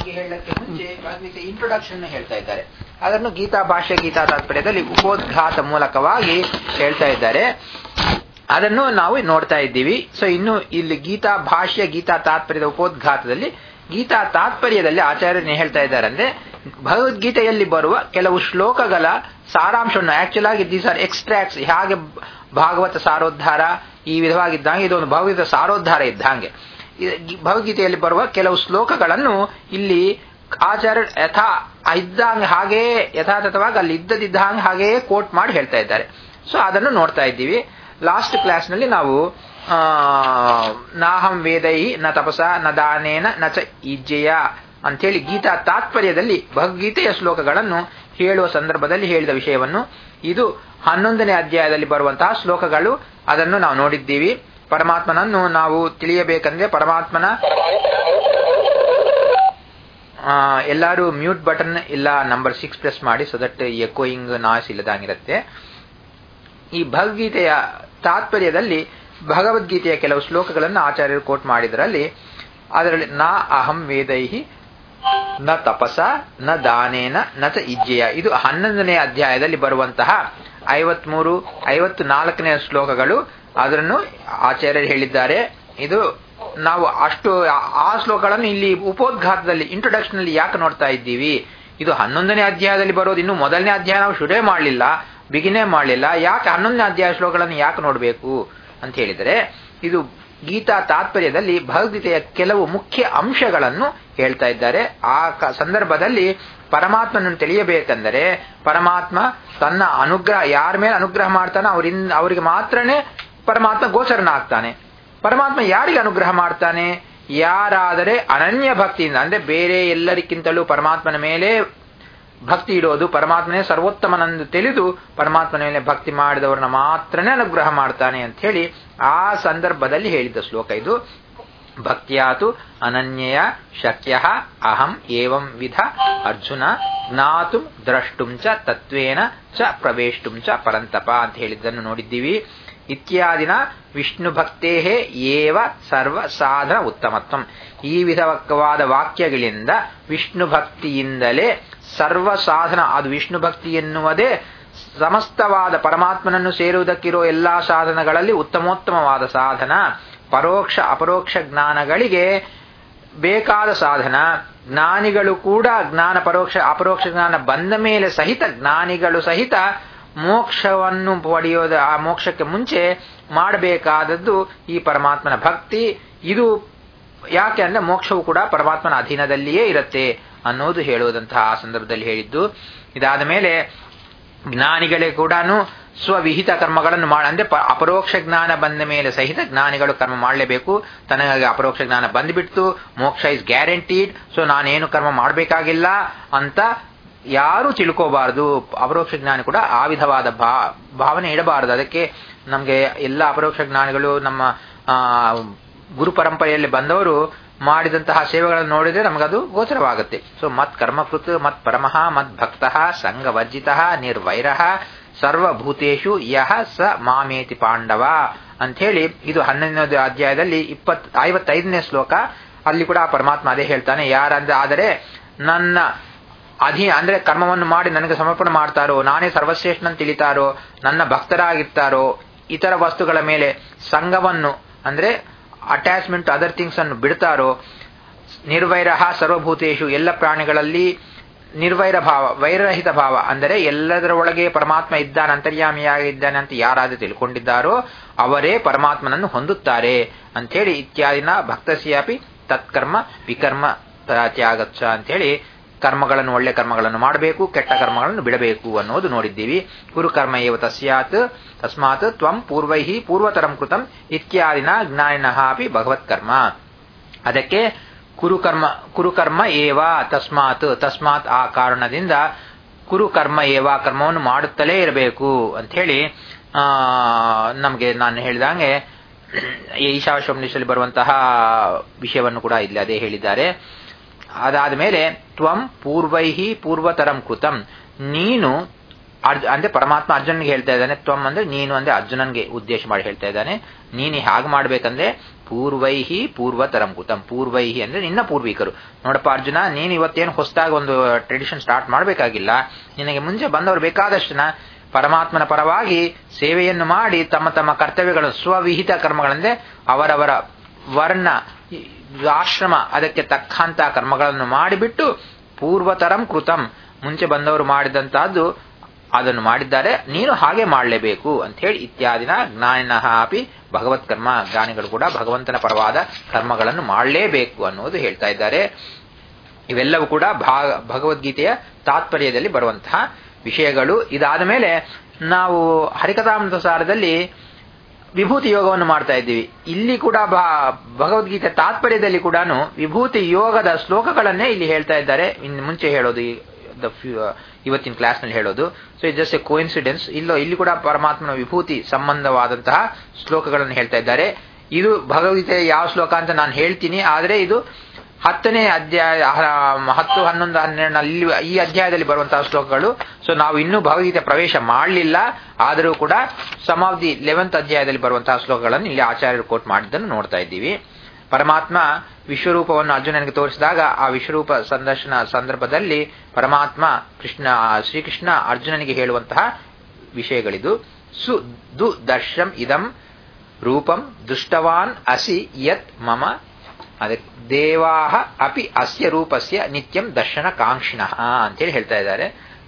ಬಗ್ಗೆ ಹೇಳಕ್ಕೆ ಮುಂಚೆ ಭಗವದ್ಗೀತೆ ಇಂಟ್ರೊಡಕ್ಷನ್ ಹೇಳ್ತಾ ಇದ್ದಾರೆ ಅದನ್ನು ಗೀತಾ ಭಾಷ್ಯ ಗೀತಾ ತಾತ್ಪರ್ಯದಲ್ಲಿ ಉಪೋದ್ಘಾತ ಮೂಲಕವಾಗಿ ಹೇಳ್ತಾ ಇದ್ದಾರೆ ಅದನ್ನು ನಾವು ನೋಡ್ತಾ ಇದ್ದೀವಿ ಸೊ ಇನ್ನು ಇಲ್ಲಿ ಗೀತಾ ಭಾಷ್ಯ ಗೀತಾ ತಾತ್ಪರ್ಯದ ಉಪೋದ್ಘಾತದಲ್ಲಿ ಗೀತಾ ತಾತ್ಪರ್ಯದಲ್ಲಿ ಆಚಾರ್ಯರು ಹೇಳ್ತಾ ಇದ್ದಾರೆ ಅಂದ್ರೆ ಭಗವದ್ಗೀತೆಯಲ್ಲಿ ಬರುವ ಕೆಲವು ಶ್ಲೋಕಗಳ ಸಾರಾಂಶವನ್ನು ಆಕ್ಚುಲ್ ಆಗಿ ದೀಸ್ ಆರ್ ಎಕ್ಸ್ಟ್ರಾಕ್ಟ್ಸ್ ಹೇಗೆ ಭಾಗವತ ಸಾರೋದ್ಧಾರ ಈ ವಿಧವಾಗಿದ್ದಂಗೆ ಇದೊಂದು ಭಗವತ ಸಾರೋದ್ಧಾರ ಇದ್ದಂಗೆ ಭಗವದ್ಗೀತೆಯಲ್ಲಿ ಬರುವ ಕೆಲವು ಶ್ಲೋಕಗಳನ್ನು ಇಲ್ಲಿ ಆಚಾರ್ಯ ಯಥಾ ಇದ್ದಂಗೆ ಹಾಗೇ ಯಥಾತಥವಾಗಿ ಅಲ್ಲಿ ಇದ್ದದಿದ್ದಂಗೆ ಹಾಗೆಯೇ ಕೋಟ್ ಮಾಡಿ ಹೇಳ್ತಾ ಇದ್ದಾರೆ ಸೊ ಅದನ್ನು ನೋಡ್ತಾ ಇದ್ದೀವಿ ಲಾಸ್ಟ್ ಕ್ಲಾಸ್ನಲ್ಲಿ ನಾವು ನಾಹಂ ವೇದೈ ನ ತಪಸ ನ ದಾನೇನ ನ ಚ ಇಜ್ಜೆಯ ಅಂಥೇಳಿ ಗೀತಾ ತಾತ್ಪರ್ಯದಲ್ಲಿ ಭಗವದ್ಗೀತೆಯ ಶ್ಲೋಕಗಳನ್ನು ಹೇಳುವ ಸಂದರ್ಭದಲ್ಲಿ ಹೇಳಿದ ವಿಷಯವನ್ನು ಇದು ಹನ್ನೊಂದನೇ ಅಧ್ಯಾಯದಲ್ಲಿ ಬರುವಂತಹ ಶ್ಲೋಕಗಳು ಅದನ್ನು ನಾವು ನೋಡಿದ್ದೀವಿ ಪರಮಾತ್ಮನನ್ನು ನಾವು ತಿಳಿಯಬೇಕಂದ್ರೆ ಪರಮಾತ್ಮನ ಎಲ್ಲರೂ ಮ್ಯೂಟ್ ಬಟನ್ ಇಲ್ಲ ನಂಬರ್ ಸಿಕ್ಸ್ ಪ್ರೆಸ್ ಮಾಡಿ ಸೊ ದಟ್ ಎಕೋಯಿಂಗ್ ನಾಯ್ಸ್ ಇಲ್ಲದಂಗಿರುತ್ತೆ ಈ ಭಗವದ್ಗೀತೆಯ ತಾತ್ಪರ್ಯದಲ್ಲಿ ಭಗವದ್ಗೀತೆಯ ಕೆಲವು ಶ್ಲೋಕಗಳನ್ನು ಆಚಾರ್ಯರು ಕೋಟ್ ಮಾಡಿದರಲ್ಲಿ ಅದರಲ್ಲಿ ನಾ ಅಹಂ ವೇದೈಹಿ ನ ತಪಸ ನ ದಾನೇನ ನ ಚ ಇಜ್ಜೆಯ ಇದು ಹನ್ನೊಂದನೇ ಅಧ್ಯಾಯದಲ್ಲಿ ಬರುವಂತಹ ಐವತ್ಮೂರು ಐವತ್ತು ನಾಲ್ಕನೇ ಶ್ಲೋಕಗಳು ಅದನ್ನು ಆಚಾರ್ಯರು ಹೇಳಿದ್ದಾರೆ ಇದು ನಾವು ಅಷ್ಟು ಆ ಶ್ಲೋಕಗಳನ್ನು ಇಲ್ಲಿ ಉಪೋದ್ಘಾತದಲ್ಲಿ ಇಂಟ್ರೊಡಕ್ಷನ್ ಅಲ್ಲಿ ಯಾಕೆ ನೋಡ್ತಾ ಇದ್ದೀವಿ ಇದು ಹನ್ನೊಂದನೇ ಅಧ್ಯಾಯದಲ್ಲಿ ಬರೋದು ಇನ್ನು ಮೊದಲನೇ ಅಧ್ಯಾಯ ನಾವು ಶುರೇ ಮಾಡಲಿಲ್ಲ ಬಿಗಿನೇ ಮಾಡಲಿಲ್ಲ ಯಾಕೆ ಹನ್ನೊಂದನೇ ಅಧ್ಯಾಯ ಶ್ಲೋಕಗಳನ್ನು ಯಾಕೆ ನೋಡಬೇಕು ಅಂತ ಹೇಳಿದರೆ ಇದು ಗೀತಾ ತಾತ್ಪರ್ಯದಲ್ಲಿ ಭಗವದ್ಗೀತೆಯ ಕೆಲವು ಮುಖ್ಯ ಅಂಶಗಳನ್ನು ಹೇಳ್ತಾ ಇದ್ದಾರೆ ಆ ಸಂದರ್ಭದಲ್ಲಿ ಪರಮಾತ್ಮನನ್ನು ತಿಳಿಯಬೇಕೆಂದರೆ ಪರಮಾತ್ಮ ತನ್ನ ಅನುಗ್ರಹ ಯಾರ ಮೇಲೆ ಅನುಗ್ರಹ ಮಾಡ್ತಾನೆ ಅವರಿಂದ ಅವರಿಗೆ ಮಾತ್ರನೇ ಪರಮಾತ್ಮ ಗೋಚರನಾಗ್ತಾನೆ ಪರಮಾತ್ಮ ಯಾರಿಗೆ ಅನುಗ್ರಹ ಮಾಡ್ತಾನೆ ಯಾರಾದರೆ ಅನನ್ಯ ಭಕ್ತಿಯಿಂದ ಅಂದ್ರೆ ಬೇರೆ ಎಲ್ಲರಿಗಿಂತಲೂ ಪರಮಾತ್ಮನ ಮೇಲೆ ಭಕ್ತಿ ಇಡೋದು ಪರಮಾತ್ಮನೇ ಸರ್ವೋತ್ತಮನೆಂದು ತಿಳಿದು ಪರಮಾತ್ಮನ ಮೇಲೆ ಭಕ್ತಿ ಮಾಡಿದವರನ್ನ ಮಾತ್ರನೇ ಅನುಗ್ರಹ ಮಾಡ್ತಾನೆ ಅಂತ ಹೇಳಿ ಆ ಸಂದರ್ಭದಲ್ಲಿ ಹೇಳಿದ್ದ ಶ್ಲೋಕ ಇದು ಭಕ್ತಿಯಾತು ಅನನ್ಯಯ ಶಕ್ಯ ಅಹಂ ಏವಂ ವಿಧ ಅರ್ಜುನ ಜ್ಞಾತು ದ್ರಷ್ಟುಂ ಚ ತತ್ವೇನ ಚ ಪ್ರವೇಷ್ಟುಂ ಚ ಪರಂತಪ ಅಂತ ಹೇಳಿದ್ದನ್ನು ನೋಡಿದ್ದೀವಿ ಇತ್ಯಾದಿನ ವಿಷ್ಣು ಭಕ್ತೇ ಏವ ಸರ್ವ ಸಾಧನ ಉತ್ತಮತ್ವಂ ಈ ವಿಧವಾದ ವಾಕ್ಯಗಳಿಂದ ವಿಷ್ಣು ಭಕ್ತಿಯಿಂದಲೇ ಸರ್ವ ಸಾಧನ ಅದು ವಿಷ್ಣು ಭಕ್ತಿ ಎನ್ನುವುದೇ ಸಮಸ್ತವಾದ ಪರಮಾತ್ಮನನ್ನು ಸೇರುವುದಕ್ಕಿರೋ ಎಲ್ಲಾ ಸಾಧನಗಳಲ್ಲಿ ಉತ್ತಮೋತ್ತಮವಾದ ಸಾಧನ ಪರೋಕ್ಷ ಅಪರೋಕ್ಷ ಜ್ಞಾನಗಳಿಗೆ ಬೇಕಾದ ಸಾಧನ ಜ್ಞಾನಿಗಳು ಕೂಡ ಜ್ಞಾನ ಪರೋಕ್ಷ ಅಪರೋಕ್ಷ ಜ್ಞಾನ ಬಂದ ಮೇಲೆ ಸಹಿತ ಜ್ಞಾನಿಗಳು ಸಹಿತ ಮೋಕ್ಷವನ್ನು ಪಡೆಯೋದು ಆ ಮೋಕ್ಷಕ್ಕೆ ಮುಂಚೆ ಮಾಡಬೇಕಾದದ್ದು ಈ ಪರಮಾತ್ಮನ ಭಕ್ತಿ ಇದು ಯಾಕೆ ಅಂದ್ರೆ ಮೋಕ್ಷವು ಕೂಡ ಪರಮಾತ್ಮನ ಅಧೀನದಲ್ಲಿಯೇ ಇರುತ್ತೆ ಅನ್ನೋದು ಹೇಳುವುದಂತಹ ಆ ಸಂದರ್ಭದಲ್ಲಿ ಹೇಳಿದ್ದು ಇದಾದ ಮೇಲೆ ಜ್ಞಾನಿಗಳೇ ಕೂಡ ಸ್ವವಿಹಿತ ಕರ್ಮಗಳನ್ನು ಮಾಡ ಅಂದ್ರೆ ಅಪರೋಕ್ಷ ಜ್ಞಾನ ಬಂದ ಮೇಲೆ ಸಹಿತ ಜ್ಞಾನಿಗಳು ಕರ್ಮ ಮಾಡಲೇಬೇಕು ತನಗಾಗಿ ಅಪರೋಕ್ಷ ಜ್ಞಾನ ಬಂದ್ಬಿಡ್ತು ಮೋಕ್ಷ ಇಸ್ ಗ್ಯಾರಂಟೀಡ್ ಸೊ ನಾನೇನು ಕರ್ಮ ಮಾಡಬೇಕಾಗಿಲ್ಲ ಅಂತ ಯಾರು ತಿಳ್ಕೋಬಾರದು ಅಪರೋಕ್ಷ ಜ್ಞಾನಿ ಕೂಡ ಆ ವಿಧವಾದ ಭಾ ಭಾವನೆ ಇಡಬಾರದು ಅದಕ್ಕೆ ನಮಗೆ ಎಲ್ಲ ಅಪರೋಕ್ಷ ಜ್ಞಾನಿಗಳು ನಮ್ಮ ಗುರು ಪರಂಪರೆಯಲ್ಲಿ ಬಂದವರು ಮಾಡಿದಂತಹ ಸೇವೆಗಳನ್ನು ನೋಡಿದ್ರೆ ನಮಗದು ಗೋಚರವಾಗುತ್ತೆ ಸೊ ಮತ್ ಕರ್ಮಕೃತ್ ಮತ್ ಪರಮಃ ಮತ್ ಭಕ್ತ ಸಂಘವರ್ಜಿತ ನಿರ್ವೈರ ಸರ್ವಭೂತೇಶು ಯಹ ಸ ಮಾಮೇತಿ ಪಾಂಡವ ಅಂಥೇಳಿ ಇದು ಹನ್ನೊಂದನೇ ಅಧ್ಯಾಯದಲ್ಲಿ ಇಪ್ಪತ್ ಐವತ್ತೈದನೇ ಶ್ಲೋಕ ಅಲ್ಲಿ ಕೂಡ ಪರಮಾತ್ಮ ಅದೇ ಹೇಳ್ತಾನೆ ಯಾರಂದ್ರೆ ಆದರೆ ನನ್ನ ಅಧೀ ಅಂದ್ರೆ ಕರ್ಮವನ್ನು ಮಾಡಿ ನನಗೆ ಸಮರ್ಪಣೆ ಮಾಡ್ತಾರೋ ನಾನೇ ಸರ್ವಶ್ರೇಷ್ಠನಂತ ತಿಳಿತಾರೋ ನನ್ನ ಭಕ್ತರಾಗಿರ್ತಾರೋ ಇತರ ವಸ್ತುಗಳ ಮೇಲೆ ಸಂಘವನ್ನು ಅಂದ್ರೆ ಅಟ್ಯಾಚ್ಮೆಂಟ್ ಅದರ್ ಥಿಂಗ್ಸ್ ಅನ್ನು ಬಿಡ್ತಾರೋ ನಿರ್ವೈರ ಸರ್ವಭೂತೇಶು ಎಲ್ಲ ಪ್ರಾಣಿಗಳಲ್ಲಿ ನಿರ್ವೈರ ಭಾವ ವೈರರಹಿತ ಭಾವ ಅಂದರೆ ಎಲ್ಲದರ ಒಳಗೆ ಪರಮಾತ್ಮ ಇದ್ದಾನೆ ಅಂತರ್ಯಾಮಿಯಾಗಿದ್ದಾನೆ ಅಂತ ಯಾರಾದರೂ ತಿಳ್ಕೊಂಡಿದ್ದಾರೋ ಅವರೇ ಪರಮಾತ್ಮನನ್ನು ಹೊಂದುತ್ತಾರೆ ಅಂಥೇಳಿ ಇತ್ಯಾದಿನ ಭಕ್ತಸ್ಯಾಪಿ ತತ್ಕರ್ಮ ವಿಕರ್ಮ ತ್ಯಾಗಚ್ಚ ಅಂಥೇಳಿ ಕರ್ಮಗಳನ್ನು ಒಳ್ಳೆ ಕರ್ಮಗಳನ್ನು ಮಾಡಬೇಕು ಕೆಟ್ಟ ಕರ್ಮಗಳನ್ನು ಬಿಡಬೇಕು ಅನ್ನೋದು ನೋಡಿದ್ದೀವಿ ಕುರುಕರ್ಮ ಏವ ತಸ್ಯಾತ್ ತಸ್ಮಾತ್ ತ್ವಂ ಪೂರ್ವೈಹಿ ಪೂರ್ವತರಂ ಕೃತಂ ಇತ್ಯಾದಿನ ಜ್ಞಾನಿನಃ ಅಪಿ ಭಗವತ್ಕರ್ಮ ಅದಕ್ಕೆ ಕುರುಕರ್ಮ ಕುರುಕರ್ಮ ಏವ ತಸ್ಮಾತ್ ತಸ್ಮಾತ್ ಆ ಕಾರಣದಿಂದ ಕುರುಕರ್ಮ ಏವ ಕರ್ಮವನ್ನು ಮಾಡುತ್ತಲೇ ಇರಬೇಕು ಅಂಥೇಳಿ ನಮಗೆ ನಾನು ಹೇಳಿದಂಗೆ ಈಶಾಶ್ವಮ್ನಿಷಲ್ಲಿ ಬರುವಂತಹ ವಿಷಯವನ್ನು ಕೂಡ ಇಲ್ಲಿ ಅದೇ ಹೇಳಿದ್ದಾರೆ ಅದಾದ ಮೇಲೆ ತ್ವಂ ಪೂರ್ವೈಹಿ ಪೂರ್ವತರಂ ಕೃತಂ ನೀನು ಅರ್ಜು ಅಂದ್ರೆ ಪರಮಾತ್ಮ ಅರ್ಜುನನ್ಗೆ ಹೇಳ್ತಾ ಇದ್ದಾನೆ ತ್ವಮ್ ಅಂದ್ರೆ ನೀನು ಅಂದ್ರೆ ಅರ್ಜುನನ್ಗೆ ಉದ್ದೇಶ ಮಾಡಿ ಹೇಳ್ತಾ ಇದ್ದಾನೆ ನೀನು ಹೇಗೆ ಮಾಡ್ಬೇಕಂದ್ರೆ ಪೂರ್ವೈಹಿ ಪೂರ್ವತರಂ ಕುತಂ ಪೂರ್ವೈಹಿ ಅಂದ್ರೆ ನಿನ್ನ ಪೂರ್ವಿಕರು ನೋಡಪ್ಪ ಅರ್ಜುನ ನೀನು ಇವತ್ತೇನು ಹೊಸದಾಗಿ ಒಂದು ಟ್ರೆಡಿಷನ್ ಸ್ಟಾರ್ಟ್ ಮಾಡಬೇಕಾಗಿಲ್ಲ ನಿನಗೆ ಮುಂಚೆ ಬಂದವರು ಬೇಕಾದಷ್ಟು ಜನ ಪರಮಾತ್ಮನ ಪರವಾಗಿ ಸೇವೆಯನ್ನು ಮಾಡಿ ತಮ್ಮ ತಮ್ಮ ಕರ್ತವ್ಯಗಳು ಸ್ವವಿಹಿತ ಕರ್ಮಗಳಂದ್ರೆ ಅವರವರ ವರ್ಣ ಈ ಆಶ್ರಮ ಅದಕ್ಕೆ ತಕ್ಕಂತ ಕರ್ಮಗಳನ್ನು ಮಾಡಿಬಿಟ್ಟು ಪೂರ್ವತರಂ ಕೃತಂ ಮುಂಚೆ ಬಂದವರು ಮಾಡಿದಂತಹದ್ದು ಅದನ್ನು ಮಾಡಿದ್ದಾರೆ ನೀನು ಹಾಗೆ ಮಾಡಲೇಬೇಕು ಅಂತ ಹೇಳಿ ಇತ್ಯಾದಿನ ಜ್ಞಾನಿನಃ ಅಪಿ ಭಗವತ್ ಕರ್ಮ ಜ್ಞಾನಿಗಳು ಕೂಡ ಭಗವಂತನ ಪರವಾದ ಕರ್ಮಗಳನ್ನು ಮಾಡಲೇಬೇಕು ಅನ್ನೋದು ಹೇಳ್ತಾ ಇದ್ದಾರೆ ಇವೆಲ್ಲವೂ ಕೂಡ ಭಾಗ ಭಗವದ್ಗೀತೆಯ ತಾತ್ಪರ್ಯದಲ್ಲಿ ಬರುವಂತಹ ವಿಷಯಗಳು ಇದಾದ ಮೇಲೆ ನಾವು ಹರಿಕಥಾಮೃತ ಸಾರದಲ್ಲಿ ವಿಭೂತಿ ಯೋಗವನ್ನು ಮಾಡ್ತಾ ಇದ್ದೀವಿ ಇಲ್ಲಿ ಕೂಡ ಭಗವದ್ಗೀತೆ ತಾತ್ಪರ್ಯದಲ್ಲಿ ಕೂಡ ವಿಭೂತಿ ಯೋಗದ ಶ್ಲೋಕಗಳನ್ನೇ ಇಲ್ಲಿ ಹೇಳ್ತಾ ಇದ್ದಾರೆ ಇನ್ನು ಮುಂಚೆ ಹೇಳೋದು ಇವತ್ತಿನ ಕ್ಲಾಸ್ನಲ್ಲಿ ಹೇಳೋದು so it just a coincidence ಇಲ್ಲೋ ಇಲ್ಲಿ ಕೂಡ ಪರಮಾತ್ಮನ ವಿಭೂತಿ ಸಂಬಂಧವಾದಂತಹ ಶ್ಲೋಕಗಳನ್ನು ಹೇಳ್ತಾ ಇದ್ದಾರೆ ಇದು ಭಗವದ್ಗೀತೆ ಯಾವ ಶ್ಲೋಕ ಅಂತ ನಾನು ಹೇಳ್ತೀನಿ ಆದರೆ ಇದು ಹತ್ತನೇ ಅಧ್ಯಾಯ ಹತ್ತು ಹನ್ನೊಂದು ಹನ್ನೆರಡು ಅಲ್ಲಿ ಈ ಅಧ್ಯಾಯದಲ್ಲಿ ಬರುವಂತಹ ಶ್ಲೋಕಗಳು ಸೊ ನಾವು ಇನ್ನೂ ಭಗವದ್ಗೀತೆ ಪ್ರವೇಶ ಮಾಡಲಿಲ್ಲ ಆದರೂ ಕೂಡ ಸಮ್ ಆಫ್ ದಿ ಲೆವೆಂತ್ ಅಧ್ಯಾಯದಲ್ಲಿ ಬರುವಂತಹ ಶ್ಲೋಕಗಳನ್ನು ಇಲ್ಲಿ ಆಚಾರ್ಯರು ಕೋಟ್ ಮಾಡಿದ್ದನ್ನು ನೋಡ್ತಾ ಇದ್ದೀವಿ ಪರಮಾತ್ಮ ವಿಶ್ವರೂಪವನ್ನು ಅರ್ಜುನನಿಗೆ ತೋರಿಸಿದಾಗ ಆ ವಿಶ್ವರೂಪ ಸಂದರ್ಶನ ಸಂದರ್ಭದಲ್ಲಿ ಪರಮಾತ್ಮ ಕೃಷ್ಣ ಶ್ರೀಕೃಷ್ಣ ಅರ್ಜುನನಿಗೆ ಹೇಳುವಂತಹ ವಿಷಯಗಳಿದು ಸು ದು ದರ್ಶಂ ಇದಂ ರೂಪಂ ದುಷ್ಟವಾನ್ ಅಸಿ ಯತ್ ಮಮ ಅದಕ್ಕೆ ದೇವಾಹ ಅಪಿ ಅಸ್ಯ ರೂಪಸ್ಯ ನಿತ್ಯಂ ದರ್ಶನ ಕಾಂಕ್ಷಿಣಃ ಅಂತೇಳಿ ಹೇಳ್ತಾ ಇದ್ದಾರೆ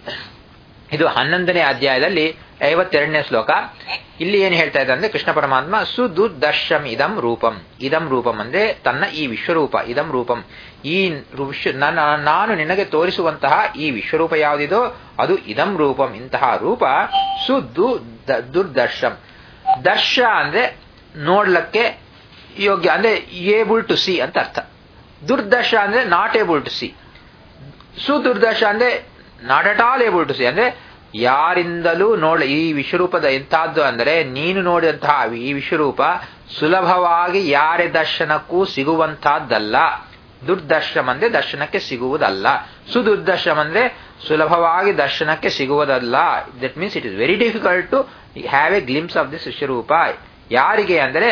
ಇದು ಹನ್ನೊಂದನೇ ಅಧ್ಯಾಯದಲ್ಲಿ ಐವತ್ತೆರಡನೇ ಶ್ಲೋಕ ಇಲ್ಲಿ ಏನು ಹೇಳ್ತಾ ಇದ್ದಾರೆ ಅಂದ್ರೆ ಕೃಷ್ಣ ಪರಮಾತ್ಮ ಸುದುರ್ದರ್ಶಂ ಇದಂ ರೂಪಂ ಇದಂ ರೂಪಂ ಅಂದ್ರೆ ತನ್ನ ಈ ವಿಶ್ವರೂಪ ಇದಂ ರೂಪಂ ಈ ವಿಶ್ವ ನನ್ನ ನಾನು ನಿನಗೆ ತೋರಿಸುವಂತಹ ಈ ವಿಶ್ವರೂಪ ಯಾವುದಿದೋ ಅದು ಇದಂ ರೂಪಂ ಇಂತಹ ರೂಪ ಸುದ್ದು ದುರ್ದರ್ಶಂ ದರ್ಶ ಅಂದ್ರೆ ನೋಡ್ಲಕ್ಕೆ ಯೋಗ್ಯ ಅಂದ್ರೆ ಏಬಲ್ ಟು ಸಿ ಅಂತ ಅರ್ಥ ದುರ್ದಶ ಅಂದ್ರೆ ನಾಟ್ ಏಬಲ್ ಟು ಸಿ ಸುದುರ್ದಶ ಅಂದ್ರೆ not at all able to see ಅಂದ್ರೆ ಯಾರಿಂದಲೂ ನೋಡ ಈ ವಿಶ್ವರೂಪದ ಎಂತಹದ್ದು ಅಂದರೆ ನೀನು ನೋಡಿದಂತಹ ಈ ವಿಶ್ವರೂಪ ಸುಲಭವಾಗಿ ಯಾರ ದರ್ಶನಕ್ಕೂ ಸಿಗುವಂತಹದ್ದಲ್ಲ ದುರ್ದರ್ಶನ ಅಂದ್ರೆ ದರ್ಶನಕ್ಕೆ ಸಿಗುವುದಲ್ಲ ಸುದುರ್ದರ್ಶನ ಅಂದ್ರೆ ಸುಲಭವಾಗಿ ದರ್ಶನಕ್ಕೆ ಸಿಗುವುದಲ್ಲ that means it is very difficult to have a glimpse of this ವಿಶ್ವರೂಪ ಯಾರಿಗೆ ಅಂದರೆ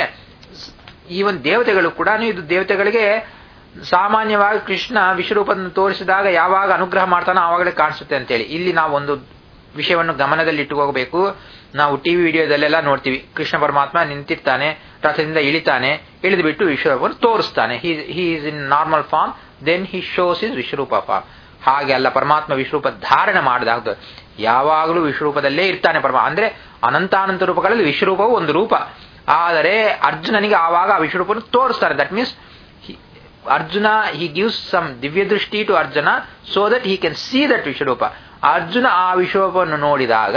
ಈವನ್ ದೇವತೆಗಳು ಕೂಡ ಇದು ದೇವತೆಗಳಿಗೆ ಸಾಮಾನ್ಯವಾಗಿ ಕೃಷ್ಣ ವಿಶ್ವರೂಪವನ್ನು ತೋರಿಸಿದಾಗ ಯಾವಾಗ ಅನುಗ್ರಹ ಮಾಡ್ತಾನೋ ಆವಾಗಲೇ ಕಾಣಿಸುತ್ತೆ ಅಂತೇಳಿ ಇಲ್ಲಿ ನಾವು ಒಂದು ವಿಷಯವನ್ನು ಗಮನದಲ್ಲಿ ಇಟ್ಟುಕೋಬೇಕು ನಾವು ಟಿವಿ ವಿಡಿಯೋದಲ್ಲೆಲ್ಲ ನೋಡ್ತೀವಿ ಕೃಷ್ಣ ಪರಮಾತ್ಮ ನಿಂತಿರ್ತಾನೆ ರಥದಿಂದ ಇಳಿತಾನೆ ಇಳಿದು ಬಿಟ್ಟು ವಿಶ್ವರೂಪವನ್ನು ತೋರಿಸ್ತಾನೆ he is in normal form then he shows is ವಿಶ್ವರೂಪ ಫಾರ್ಮ್ ಹಾಗೆ ಅಲ್ಲ ಪರಮಾತ್ಮ ವಿಶ್ವರೂಪ ಧಾರಣೆ ಮಾಡಿದಾಗ ಯಾವಾಗಲೂ ವಿಶ್ವರೂಪದಲ್ಲೇ ಇರ್ತಾನೆ ಪರಮ ಅಂದ್ರೆ ಅನಂತಾನಂತ ರೂಪಗಳಲ್ಲಿ ವಿಶ್ವರೂಪವು ಒಂದು ರೂಪ ಆದರೆ ಅರ್ಜುನನಿಗೆ ಆವಾಗ ಆ ವಿಶ್ವರೂಪವನ್ನು ತೋರಿಸ್ತಾರೆ that means Arjuna he gives some ದಿವ್ಯ ದೃಷ್ಟಿ to Arjuna so that he can see that ವಿಶ್ವರೂಪ ಅರ್ಜುನ ಆ ವಿಶ್ವರೂಪವನ್ನು ನೋಡಿದಾಗ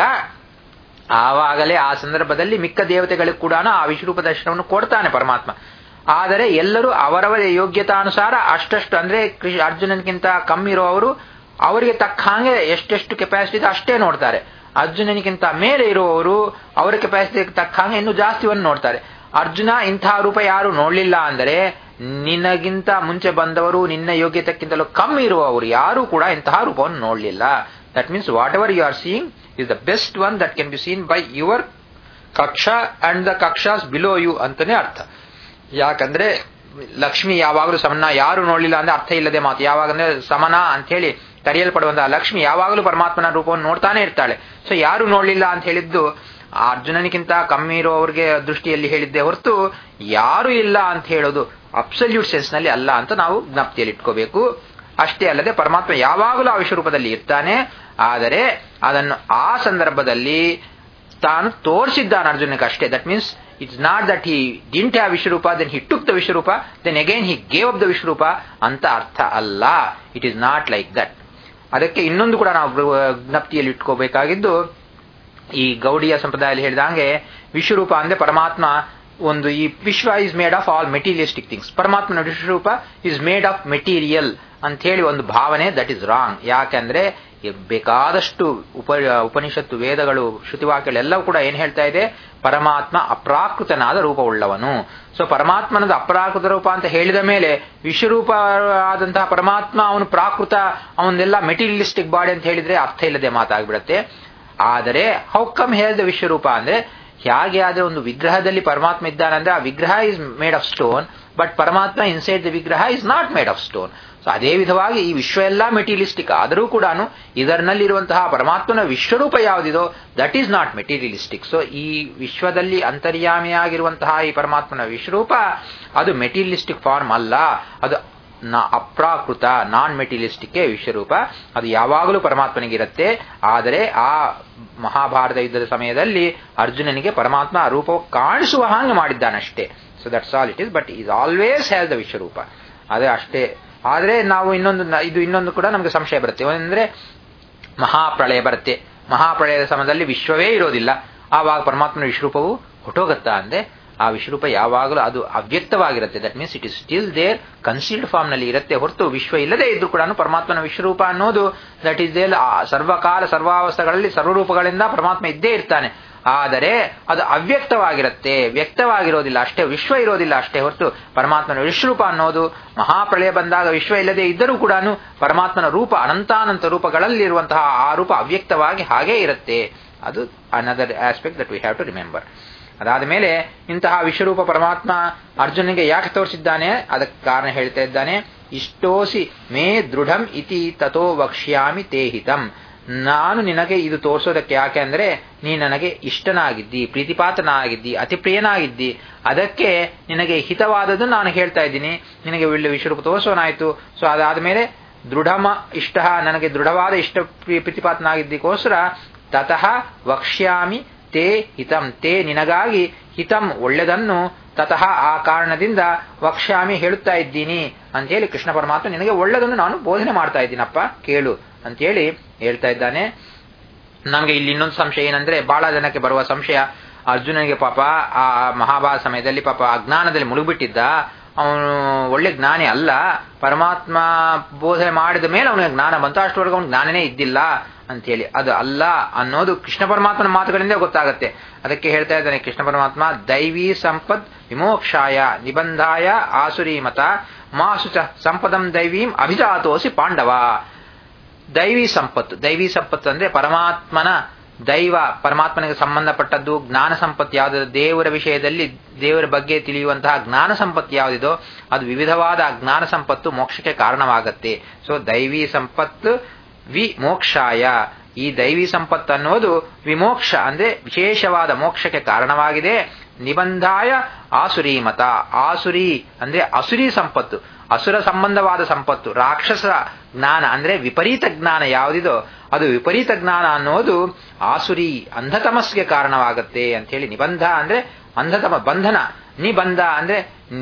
ಆವಾಗಲೇ ಆ ಸಂದರ್ಭದಲ್ಲಿ ಮಿಕ್ಕ ದೇವತೆಗಳಿಗೆ ಕೂಡ ಆ ವಿಶ್ವರೂಪ ದರ್ಶನವನ್ನು ಕೊಡ್ತಾನೆ ಪರಮಾತ್ಮ ಆದರೆ ಎಲ್ಲರೂ ಅವರವರ ಯೋಗ್ಯತಾನುಸಾರ ಅಷ್ಟಷ್ಟು ಅಂದ್ರೆ ಅರ್ಜುನನ್ಗಿಂತ ಕಮ್ಮಿ ಇರುವವರು ಅವರಿಗೆ ತಕ್ಕ ಹಾಗೆ ಎಷ್ಟೆಷ್ಟು ಕೆಪಾಸಿಟಿ ಇದೆ ಅಷ್ಟೇ ನೋಡ್ತಾರೆ ಅರ್ಜುನನಿಗಿಂತ ಮೇಲೆ ಇರುವವರು ಅವರ ಕೆಪಾಸಿಟಿ ತಕ್ಕ ಹಾಗೆ ಇನ್ನೂ ಜಾಸ್ತಿವನ್ನು ನೋಡ್ತಾರೆ ಅರ್ಜುನ ಇಂತಹ ರೂಪ ಯಾರು ನೋಡಲಿಲ್ಲ ಅಂದರೆ ನಿನಗಿಂತ ಮುಂಚೆ ಬಂದವರು ನಿನ್ನ ಯೋಗ್ಯತೆಕ್ಕಿಂತಲೂ ಕಮ್ಮಿ ಇರುವವರು ಯಾರೂ ಕೂಡ ಇಂತಹ ರೂಪವನ್ನು ನೋಡಲಿಲ್ಲ that means whatever you are seeing is the best one that can be seen by your ಕಕ್ಷಾ ಅಂಡ್ ದ ಕಕ್ಷಾಸ್ ಬಿಲೋ ಯು ಅಂತಾನೆ ಅರ್ಥ ಯಾಕಂದ್ರೆ ಲಕ್ಷ್ಮಿ ಯಾವಾಗಲೂ ಸಮನ ಯಾರು ನೋಡಲಿಲ್ಲ ಅಂದ್ರೆ ಅರ್ಥ ಇಲ್ಲದೆ ಮಾತು ಯಾವಾಗಂದ್ರೆ ಸಮನ ಅಂತ ಹೇಳಿ ಕರೆಯಲ್ಪಡುವಂತಹ ಲಕ್ಷ್ಮಿ ಯಾವಾಗಲೂ ಪರಮಾತ್ಮನ ರೂಪವನ್ನು ನೋಡ್ತಾನೆ ಇರ್ತಾಳೆ ಸೊ ಯಾರು ನೋಡಲಿಲ್ಲ ಅಂತ ಹೇಳಿದ್ದು ಅರ್ಜುನನಿಗಿಂತ ಕಮ್ಮಿ ಇರೋವ್ರಿಗೆ ದೃಷ್ಟಿಯಲ್ಲಿ ಹೇಳಿದ್ದೆ ಹೊರತು ಯಾರು ಇಲ್ಲ ಅಂತ ಹೇಳೋದು ಅಬ್ಸಲ್ಯೂಟ್ ಸೆನ್ಸ್ ನಲ್ಲಿ ಅಲ್ಲ ಅಂತ ನಾವು ಜ್ಞಪ್ತಿಯಲ್ಲಿ ಇಟ್ಕೋಬೇಕು ಅಷ್ಟೇ ಅಲ್ಲದೆ ಪರಮಾತ್ಮ ಯಾವಾಗಲೂ ಆ ವಿಶ್ವರೂಪದಲ್ಲಿ ಇರ್ತಾನೆ ಆದರೆ ಅದನ್ನು ಆ ಸಂದರ್ಭದಲ್ಲಿ ತಾನು ತೋರಿಸಿದ್ದಾನೆ ಅರ್ಜುನಕ್ಕೆ ಅಷ್ಟೇ that means it's not that he didn't have ವಿಶ್ವರೂಪ ದೆನ್ ಹಿ ಟುಕ್ ದ ವಿಶ್ವರೂಪ then again he gave up the ವಿಶ್ವರೂಪ ಅಂತ ಅರ್ಥ ಅಲ್ಲ it is not like that ಅದಕ್ಕೆ ಇನ್ನೊಂದು ಕೂಡ ನಾವು ಜ್ಞಪ್ತಿಯಲ್ಲಿ ಇಟ್ಕೋಬೇಕಾಗಿದ್ದು ಈ ಗೌಡಿಯ ಸಂಪ್ರದಾಯದಲ್ಲಿ ಹೇಳಿದಂಗೆ ವಿಶ್ವರೂಪ ಅಂದ್ರೆ ಪರಮಾತ್ಮ ಒಂದು ಈ ವಿಶ್ವ is made of all materialistic things ಪರಮಾತ್ಮನ ವಿಶ್ವರೂಪ ಇಸ್ ಮೇಡ್ ಆಫ್ ಮೆಟೀರಿಯಲ್ ಅಂತ ಹೇಳಿ ಒಂದು ಭಾವನೆ ದಟ್ ಇಸ್ ರಾಂಗ್ ಯಾಕೆಂದ್ರೆ ಬೇಕಾದಷ್ಟು ಉಪ ಉಪನಿಷತ್ತು ವೇದಗಳು ಶ್ರುತಿವಾಕ್ಯಗಳೆಲ್ಲವೂ ಕೂಡ ಏನ್ ಹೇಳ್ತಾ ಇದೆ ಪರಮಾತ್ಮ ಅಪ್ರಾಕೃತನಾದ ರೂಪವುಳ್ಳವನು ಸೊ ಪರಮಾತ್ಮನದ ಅಪ್ರಾಕೃತ ರೂಪ ಅಂತ ಹೇಳಿದ ಮೇಲೆ ವಿಶ್ವರೂಪ ಆದಂತಹ ಪರಮಾತ್ಮ ಅವನು ಪ್ರಾಕೃತ ಅವನ್ನೆಲ್ಲ ಮೆಟೀರಿಯಲಿಸ್ಟಿಕ್ ಬಾಡಿ ಅಂತ ಹೇಳಿದ್ರೆ ಅರ್ಥ ಇಲ್ಲದೆ ಮಾತಾಗ್ಬಿಡತ್ತೆ ಆದರೆ ಹೌಕಮ್ ಹೇಳ್ದ ವಿಶ್ವರೂಪ ಅಂದ್ರೆ ಹೇಗೆ ಆದ್ರೆ ಒಂದು ವಿಗ್ರಹದಲ್ಲಿ ಪರಮಾತ್ಮ ಇದ್ದಾನಂದ್ರೆ ಆ ವಿಗ್ರಹ is made of stone but ಪರಮಾತ್ಮ ಇನ್ಸೈಡ್ ದ ವಿಗ್ರಹ is not made of stone so ಅದೇ ವಿಧವಾಗಿ ಈ ವಿಶ್ವ ಎಲ್ಲ ಮೆಟೀರಿಯಲಿಸ್ಟಿಕ್ ಆದರೂ ಕೂಡ ಇದರಲ್ಲಿರುವಂತಹ ಪರಮಾತ್ಮನ ವಿಶ್ವರೂಪ ಯಾವುದಿದೋ that is not materialistic so ಈ ವಿಶ್ವದಲ್ಲಿ ಅಂತರ್ಯಾಮಿಯಾಗಿರುವಂತಹ ಈ ಪರಮಾತ್ಮನ ವಿಶ್ವರೂಪ ಅದು ಮೆಟೀರಿಯಲಿಸ್ಟಿಕ್ ಫಾರ್ಮ್ ಅಲ್ಲ ಅದು ಅಪ್ರಾಕೃತ ನಾನ್ ಮೆಟೀರಿಯಲಿಸ್ಟಿಕ್ ವಿಶ್ವರೂಪ ಅದು ಯಾವಾಗಲೂ ಪರಮಾತ್ಮನಿಗಿರುತ್ತೆ ಆದರೆ ಆ ಮಹಾಭಾರತ ಯುದ್ಧದ ಸಮಯದಲ್ಲಿ ಅರ್ಜುನನಿಗೆ ಪರಮಾತ್ಮ ಆ ರೂಪವು ಕಾಣಿಸುವ ಹಾಗೆ ಮಾಡಿದ್ದಾನಷ್ಟೇ so that's all it is but is always has the ವಿಶ್ವರೂಪ ಅದೇ ಅಷ್ಟೇ ಆದರೆ ನಾವು ಇನ್ನೊಂದು ಇದು ಇನ್ನೊಂದು ಕೂಡ ನಮಗೆ ಸಂಶಯ ಬರುತ್ತೆ ಅಂದ್ರೆ ಮಹಾಪ್ರಳಯ ಬರುತ್ತೆ ಮಹಾಪ್ರಳಯದ ಸಮಯದಲ್ಲಿ ವಿಶ್ವವೇ ಇರೋದಿಲ್ಲ ಆವಾಗ ಪರಮಾತ್ಮನ ವಿಶ್ವರೂಪವು ಹೊಟ್ಟೋಗತ್ತಾ ಅಂದ್ರೆ ಆ ವಿಶ್ವರೂಪ ಯಾವಾಗಲೂ ಅದು ಅವ್ಯಕ್ತವಾಗಿರುತ್ತೆ that means it is still there concealed form ನಲ್ಲಿ ಇರುತ್ತೆ ಹೊರತು ವಿಶ್ವ ಇಲ್ಲದೆ ಇದ್ರೂ ಕೂಡ ಪರಮಾತ್ಮನ ವಿಶ್ವರೂಪ ಅನ್ನೋದು ದಟ್ ಈಸ್ ದೇರ್ ಸರ್ವಕಾಲ ಸರ್ವಾವಸ್ಥೆಗಳಲ್ಲಿ ಸರ್ವರೂಪಗಳಿಂದ ಪರಮಾತ್ಮ ಇದ್ದೇ ಇರ್ತಾನೆ ಆದರೆ ಅದು ಅವ್ಯಕ್ತವಾಗಿರುತ್ತೆ ವ್ಯಕ್ತವಾಗಿರೋದಿಲ್ಲ ಅಷ್ಟೇ ವಿಶ್ವ ಇರೋದಿಲ್ಲ ಅಷ್ಟೇ ಹೊರತು ಪರಮಾತ್ಮನ ವಿಶ್ವರೂಪ ಅನ್ನೋದು ಮಹಾಪ್ರಳಯ ಬಂದಾಗ ವಿಶ್ವ ಇಲ್ಲದೆ ಇದ್ದರೂ ಕೂಡ ಪರಮಾತ್ಮನ ರೂಪ ಅನಂತಾನಂತ ರೂಪಗಳಲ್ಲಿರುವಂತಹ ಆ ರೂಪ ಅವ್ಯಕ್ತವಾಗಿ ಹಾಗೇ ಇರುತ್ತೆ ಅದು another aspect that we have to remember ಅದಾದ ಮೇಲೆ ಇಂತಹ ವಿಶ್ವರೂಪ ಪರಮಾತ್ಮ ಅರ್ಜುನಿಗೆ ಯಾಕೆ ತೋರಿಸಿದ್ದಾನೆ ಅದಕ್ಕೆ ಕಾರಣ ಹೇಳ್ತಾ ಇದ್ದಾನೆ ಇಷ್ಟೋಸಿ ಮೇ ದೃಢಂ ಇತಿ ತಥೋ ವಕ್ಷ್ಯಾಮಿ ತೇಹಿತಂ ನಾನು ನಿನಗೆ ಇದು ತೋರಿಸೋದಕ್ಕೆ ಯಾಕೆ ಅಂದ್ರೆ ನೀ ನನಗೆ ಇಷ್ಟನಾಗಿದ್ದಿ ಪ್ರೀತಿಪಾತನಾಗಿದ್ದಿ ಅತಿ ಪ್ರಿಯನಾಗಿದ್ದಿ ಅದಕ್ಕೆ ನಿನಗೆ ಹಿತವಾದದ್ದು ನಾನು ಹೇಳ್ತಾ ಇದ್ದೀನಿ ನಿನಗೆ ಒಳ್ಳೆ ವಿಶ್ವರೂಪ ತೋರಿಸೋನಾಯ್ತು ಸೊ ಅದಾದ ಮೇಲೆ ದೃಢಮ ಇಷ್ಟ ನನಗೆ ದೃಢವಾದ ಇಷ್ಟ ಪ್ರೀತಿಪಾತನಾಗಿದ್ದಕ್ಕೋಸ್ಕರ ತತಃ ವಕ್ಷ್ಯಾಮಿ ತೇ ಹಿತಂ ತೇ ನಿನಗಾಗಿ ಹಿತಂ ಒಳ್ಳೆದನ್ನು ತತಃ ಆ ಕಾರಣದಿಂದ ವಕ್ಷ್ಯಾಮಿ ಹೇಳುತ್ತಾ ಇದ್ದೀನಿ ಅಂತೇಳಿ ಕೃಷ್ಣ ಪರಮಾತ್ಮ ನಿನಗೆ ಒಳ್ಳೆದನ್ನು ನಾನು ಬೋಧನೆ ಮಾಡ್ತಾ ಇದ್ದೀನಪ್ಪ ಕೇಳು ಅಂತೇಳಿ ಹೇಳ್ತಾ ಇದ್ದಾನೆ ನಮಗೆ ಇಲ್ಲಿ ಇನ್ನೊಂದು ಸಂಶಯ ಏನಂದ್ರೆ ಬಹಳ ಜನಕ್ಕೆ ಬರುವ ಸಂಶಯ ಅರ್ಜುನನಿಗೆ ಪಾಪ ಆ ಮಹಾಭಾರತ ಸಮಯದಲ್ಲಿ ಪಾಪ ಅಜ್ಞಾನದಲ್ಲಿ ಮುಳುಗ್ಬಿಟ್ಟಿದ್ದ ಅವನು ಒಳ್ಳೆ ಜ್ಞಾನಿ ಅಲ್ಲ ಪರಮಾತ್ಮ ಬೋಧನೆ ಮಾಡಿದ ಮೇಲೆ ಅವನಿಗೆ ಜ್ಞಾನ ಬಂತು ಅಷ್ಟವರೆಗೂ ಅವನು ಜ್ಞಾನನೇ ಇದ್ದಿಲ್ಲ ಅಂತೇಳಿ ಅದು ಅಲ್ಲ ಅನ್ನೋದು ಕೃಷ್ಣ ಪರಮಾತ್ಮನ ಮಾತುಗಳಿಂದ ಗೊತ್ತಾಗುತ್ತೆ ಅದಕ್ಕೆ ಹೇಳ್ತಾ ಇದ್ದಾನೆ ಕೃಷ್ಣ ಪರಮಾತ್ಮ ದೈವಿ ಸಂಪತ್ ವಿಮೋಕ್ಷಾಯ ನಿಬಂಧಾಯ ಆಸುರಿ ಮತ ಮಾಸುಚ ಸಂಪದಂ ದೈವೀಂ ಅಭಿಜಾತೋಸಿ ಪಾಂಡವ ದೈವಿ ಸಂಪತ್ತು ದೈವಿ ಸಂಪತ್ತು ಅಂದ್ರೆ ಪರಮಾತ್ಮನ ದೈವ ಪರಮಾತ್ಮನಿಗೆ ಸಂಬಂಧಪಟ್ಟದ್ದು ಜ್ಞಾನ ಸಂಪತ್ತು ಯಾವುದಿದೆ ದೇವರ ವಿಷಯದಲ್ಲಿ ದೇವರ ಬಗ್ಗೆ ತಿಳಿಯುವಂತಹ ಜ್ಞಾನ ಸಂಪತ್ತು ಯಾವುದಿದೋ ಅದು ವಿವಿಧವಾದ ಜ್ಞಾನ ಸಂಪತ್ತು ಮೋಕ್ಷಕ್ಕೆ ಕಾರಣವಾಗತ್ತೆ ಸೊ ದೈವಿ ಸಂಪತ್ತು ವಿಮೋಕ್ಷಾಯ ಈ ದೈವಿ ಸಂಪತ್ತು ಅನ್ನೋದು ವಿಮೋಕ್ಷ ಅಂದ್ರೆ ವಿಶೇಷವಾದ ಮೋಕ್ಷಕ್ಕೆ ಕಾರಣವಾಗಿದೆ ನಿಬಂಧಾಯ ಆಸುರಿ ಮತ ಆಸುರಿ ಅಂದ್ರೆ ಅಸುರಿ ಸಂಪತ್ತು ಅಸುರ ಸಂಬಂಧವಾದ ಸಂಪತ್ತು ರಾಕ್ಷಸ ಜ್ಞಾನ ಅಂದ್ರೆ ವಿಪರೀತ ಜ್ಞಾನ ಯಾವುದಿದೋ ಅದು ವಿಪರೀತ ಜ್ಞಾನ ಅನ್ನೋದು ಆಸುರಿ ಅಂಧತಮಸ್ಗೆ ಕಾರಣವಾಗತ್ತೆ ಅಂತ ಹೇಳಿ ನಿಬಂಧ ಅಂದ್ರೆ ಅಂಧತಮ ಬಂಧನ ನಿಬಂಧ ಅಂದ್ರೆ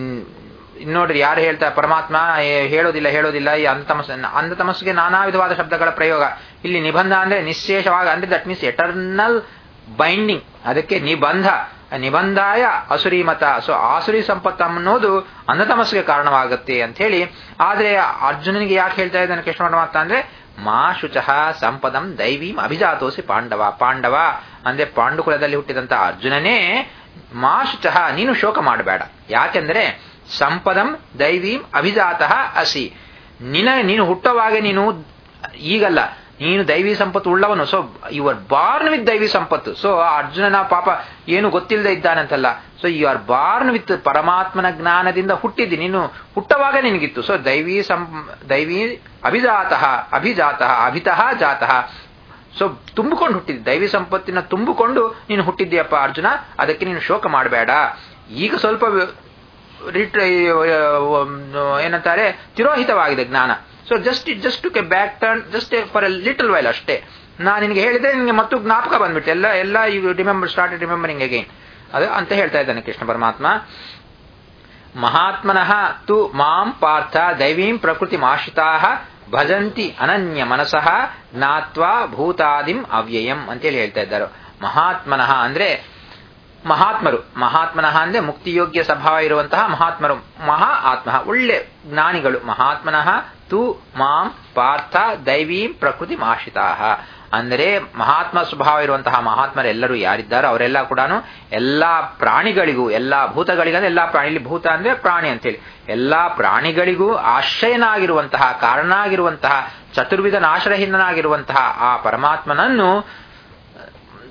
ನೋಡ್ರಿ ಯಾರು ಹೇಳ್ತಾರೆ ಪರಮಾತ್ಮ ಹೇಳೋದಿಲ್ಲ ಹೇಳೋದಿಲ್ಲ ಈ ಅಂಧತಮಸ್ ಅಂಧತಮಸ್ಗೆ ನಾನಾ ವಿಧವಾದ ಶಬ್ದಗಳ ಪ್ರಯೋಗ ಇಲ್ಲಿ ನಿಬಂಧ ಅಂದ್ರೆ ನಿಶ್ಶೇಷವಾಗ ಅಂದ್ರೆ ದಟ್ ಮೀನ್ಸ್ ಎಟರ್ನಲ್ ಬೈಂಡಿಂಗ್ ಅದಕ್ಕೆ ನಿಬಂಧ ನಿಬಂಧಾಯ ಅಸುರಿ ಮತ ಸೊ ಆಸುರಿ ಸಂಪತ್ತು ಅನ್ನೋದು ಅಂಧತಮಸ್ಗೆ ಕಾರಣವಾಗುತ್ತೆ ಅಂತ ಹೇಳಿ ಆದ್ರೆ ಅರ್ಜುನನಿಗೆ ಯಾಕೆ ಹೇಳ್ತಾ ಇದ್ದಾನೆ ಕೃಷ್ಣ ಪರಮಾತ್ಮ ಅಂದ್ರೆ ಮಾ ಶುಚಃ ಸಂಪದಂ ದೈವೀಂ ಅಭಿಜಾತೋಸಿ ಪಾಂಡವ ಪಾಂಡವ ಅಂದ್ರೆ ಪಾಂಡುಕುಲದಲ್ಲಿ ಹುಟ್ಟಿದಂತ ಅರ್ಜುನನೇ ಮಾ ಶುಚಃ ನೀನು ಶೋಕ ಮಾಡಬೇಡ ಯಾಕೆಂದ್ರೆ ಸಂಪದಂ ದೈವೀಂ ಅಭಿಜಾತಃ ಅಸಿ ನಿನ ನೀನು ಹುಟ್ಟುವಾಗ ನೀನು ಈಗಲ್ಲ ನೀನು ದೈವಿ ಸಂಪತ್ತು ಉಳ್ಳವನು so you are born with ದೈವಿ ಸಂಪತ್ತು ಸೊ ಅರ್ಜುನನ ಪಾಪ ಏನು ಗೊತ್ತಿಲ್ಲದೆ ಇದ್ದಾನಂತಲ್ಲ so you are born with ಪರಮಾತ್ಮನ ಜ್ಞಾನದಿಂದ ಹುಟ್ಟಿದ್ದಿ ನೀನು ಹುಟ್ಟವಾಗ ನಿನಗಿತ್ತು ಸೊ ದೈವಿ ಸಂ ದೈವಿ ಅಭಿಜಾತಃ ಅಭಿಜಾತಃ ಅಭಿತಃ ಜಾತಃ ಸೊ ತುಂಬಿಕೊಂಡು ಹುಟ್ಟಿದ್ದಿ ದೈವಿ ಸಂಪತ್ತಿನ ತುಂಬಿಕೊಂಡು ನೀನು ಹುಟ್ಟಿದ್ದೀಯಪ್ಪ ಅರ್ಜುನ ಅದಕ್ಕೆ ನೀನು ಶೋಕ ಮಾಡಬೇಡ ಈಗ ಸ್ವಲ್ಪ ರಿಟ್ ಏನಂತಾರೆ ತಿರೋಹಿತವಾಗಿದೆ ಜ್ಞಾನ so just it just to ಕೆ back turn just for a little while ಅಷ್ಟೇ ನಾನು ನಿನಗೆ ಹೇಳಿದ್ರೆ ನಿನಗೆ ಮತ್ತು ಜ್ಞಾಪಕ ಬಂದ್ಬಿಟ್ಟು ಎಲ್ಲ ಎಲ್ಲ you remember start remembering again ಅದು ಅಂತ ಹೇಳ್ತಾ ಇದ್ದಾನೆ ಕೃಷ್ಣ ಪರಮಾತ್ಮ ಮಹಾತ್ಮನಃ ತು ಮಾಂ ಪಾರ್ಥ ದೈವೀಂ ಪ್ರಕೃತಿ ಆಶ್ರಿತಾ ಭಜಂತಿ ಅನನ್ಯ ಮನಸಃ ಜ್ಞಾತ್ವಾ ಭೂತಾದಿಂ ಅವ್ಯಯಂ ಅಂತೇಳಿ ಹೇಳ್ತಾ ಇದ್ದಾರೆ ಮಹಾತ್ಮನಃ ಅಂದ್ರೆ ಮಹಾತ್ಮರು ಮಹಾತ್ಮನಃ ಅಂದ್ರೆ ಮುಕ್ತಿಯೋಗ್ಯ ಸ್ವಭಾವ ಇರುವಂತಹ ಮಹಾತ್ಮರು ಮಹಾ ಆತ್ಮ ಒಳ್ಳೆ ಜ್ಞಾನಿಗಳು ಮಹಾತ್ಮನಃ ತು ಮಾಂ ಪಾರ್ಥ ದೈವೀಂ ಪ್ರಕೃತಿ ಆಶ್ರಿತಾ ಅಂದರೆ ಮಹಾತ್ಮ ಸ್ವಭಾವ ಇರುವಂತಹ ಮಹಾತ್ಮರೆಲ್ಲರೂ ಯಾರಿದ್ದಾರೋ ಅವರೆಲ್ಲ ಕೂಡ ಎಲ್ಲಾ ಪ್ರಾಣಿಗಳಿಗೂ ಎಲ್ಲಾ ಭೂತಗಳಿಗೂ ಎಲ್ಲಾ ಪ್ರಾಣಿ ಭೂತ ಅಂದ್ರೆ ಪ್ರಾಣಿ ಅಂತೇಳಿ ಎಲ್ಲಾ ಪ್ರಾಣಿಗಳಿಗೂ ಆಶ್ರಯನಾಗಿರುವಂತಹ ಕಾರಣನಾಗಿರುವಂತಹ ಚತುರ್ವಿಧ ನಾಶರಹಿತನಾಗಿರುವಂತಹ ಆ ಪರಮಾತ್ಮನನ್ನು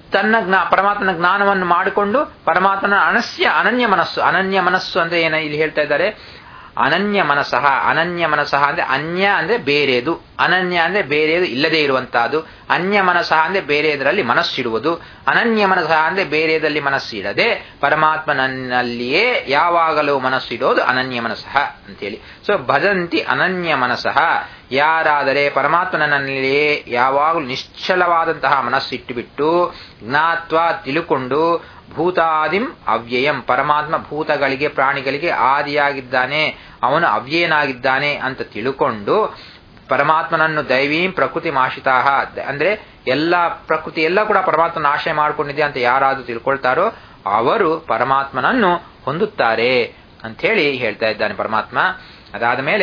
ತನ್ನ ಜ್ಞಾ ಪರಮಾತ್ಮನ ಜ್ಞಾನವನ್ನು ಮಾಡಿಕೊಂಡು ಪರಮಾತ್ಮನ ಅನಸ್ಯ ಅನನ್ಯ ಮನಸ್ಸು ಅನನ್ಯ ಮನಸ್ಸು ಅಂದ್ರೆ ಏನ ಇಲ್ಲಿ ಹೇಳ್ತಾ ಇದ್ದಾರೆ ಅನನ್ಯ ಮನಸಃ ಅನನ್ಯ ಮನಸಃ ಅಂದ್ರೆ ಅನ್ಯ ಅಂದ್ರೆ ಬೇರೆದು ಅನನ್ಯ ಅಂದ್ರೆ ಬೇರೆದು ಇಲ್ಲದೆ ಇರುವಂತಹದ್ದು ಅನ್ಯ ಮನಸಃ ಅಂದ್ರೆ ಬೇರೆದರಲ್ಲಿ ಮನಸ್ಸಿಡುವುದು ಅನನ್ಯ ಮನಸಃ ಅಂದ್ರೆ ಬೇರೆದಲ್ಲಿ ಮನಸ್ಸಿಡದೆ ಪರಮಾತ್ಮನಲ್ಲಿಯೇ ಯಾವಾಗಲೂ ಮನಸ್ಸಿಡೋದು ಅನನ್ಯ ಮನಸಃ ಅಂತೇಳಿ ಸೊ ಭಜಂತಿ ಅನನ್ಯ ಮನಸಃ ಯಾರಾದರೆ ಪರಮಾತ್ಮನಲ್ಲಿಯೇ ಯಾವಾಗಲೂ ನಿಶ್ಚಲವಾದಂತಹ ಮನಸ್ಸಿಟ್ಟುಬಿಟ್ಟು ಜ್ಞಾತ್ವ ತಿಳುಕೊಂಡು ಭೂತಾದಿಂ ಅವ್ಯಯಂ ಪರಮಾತ್ಮ ಭೂತಗಳಿಗೆ ಪ್ರಾಣಿಗಳಿಗೆ ಆದಿಯಾಗಿದ್ದಾನೆ ಅವನು ಅವ್ಯಯನಾಗಿದ್ದಾನೆ ಅಂತ ತಿಳುಕೊಂಡು ಪರಮಾತ್ಮನನ್ನು ದೈವೀಂ ಪ್ರಕೃತಿ ಮಾಶಿತಾ ಅಂದ್ರೆ ಎಲ್ಲ ಪ್ರಕೃತಿ ಎಲ್ಲ ಕೂಡ ಪರಮಾತ್ಮನ ಆಶ್ರಯ ಮಾಡಿಕೊಂಡಿದೆ ಅಂತ ಯಾರಾದ್ರೂ ತಿಳ್ಕೊಳ್ತಾರೋ ಅವರು ಪರಮಾತ್ಮನನ್ನು ಹೊಂದುತ್ತಾರೆ ಅಂತ ಹೇಳಿ ಹೇಳ್ತಾ ಇದ್ದಾನೆ ಪರಮಾತ್ಮ ಅದಾದ ಮೇಲೆ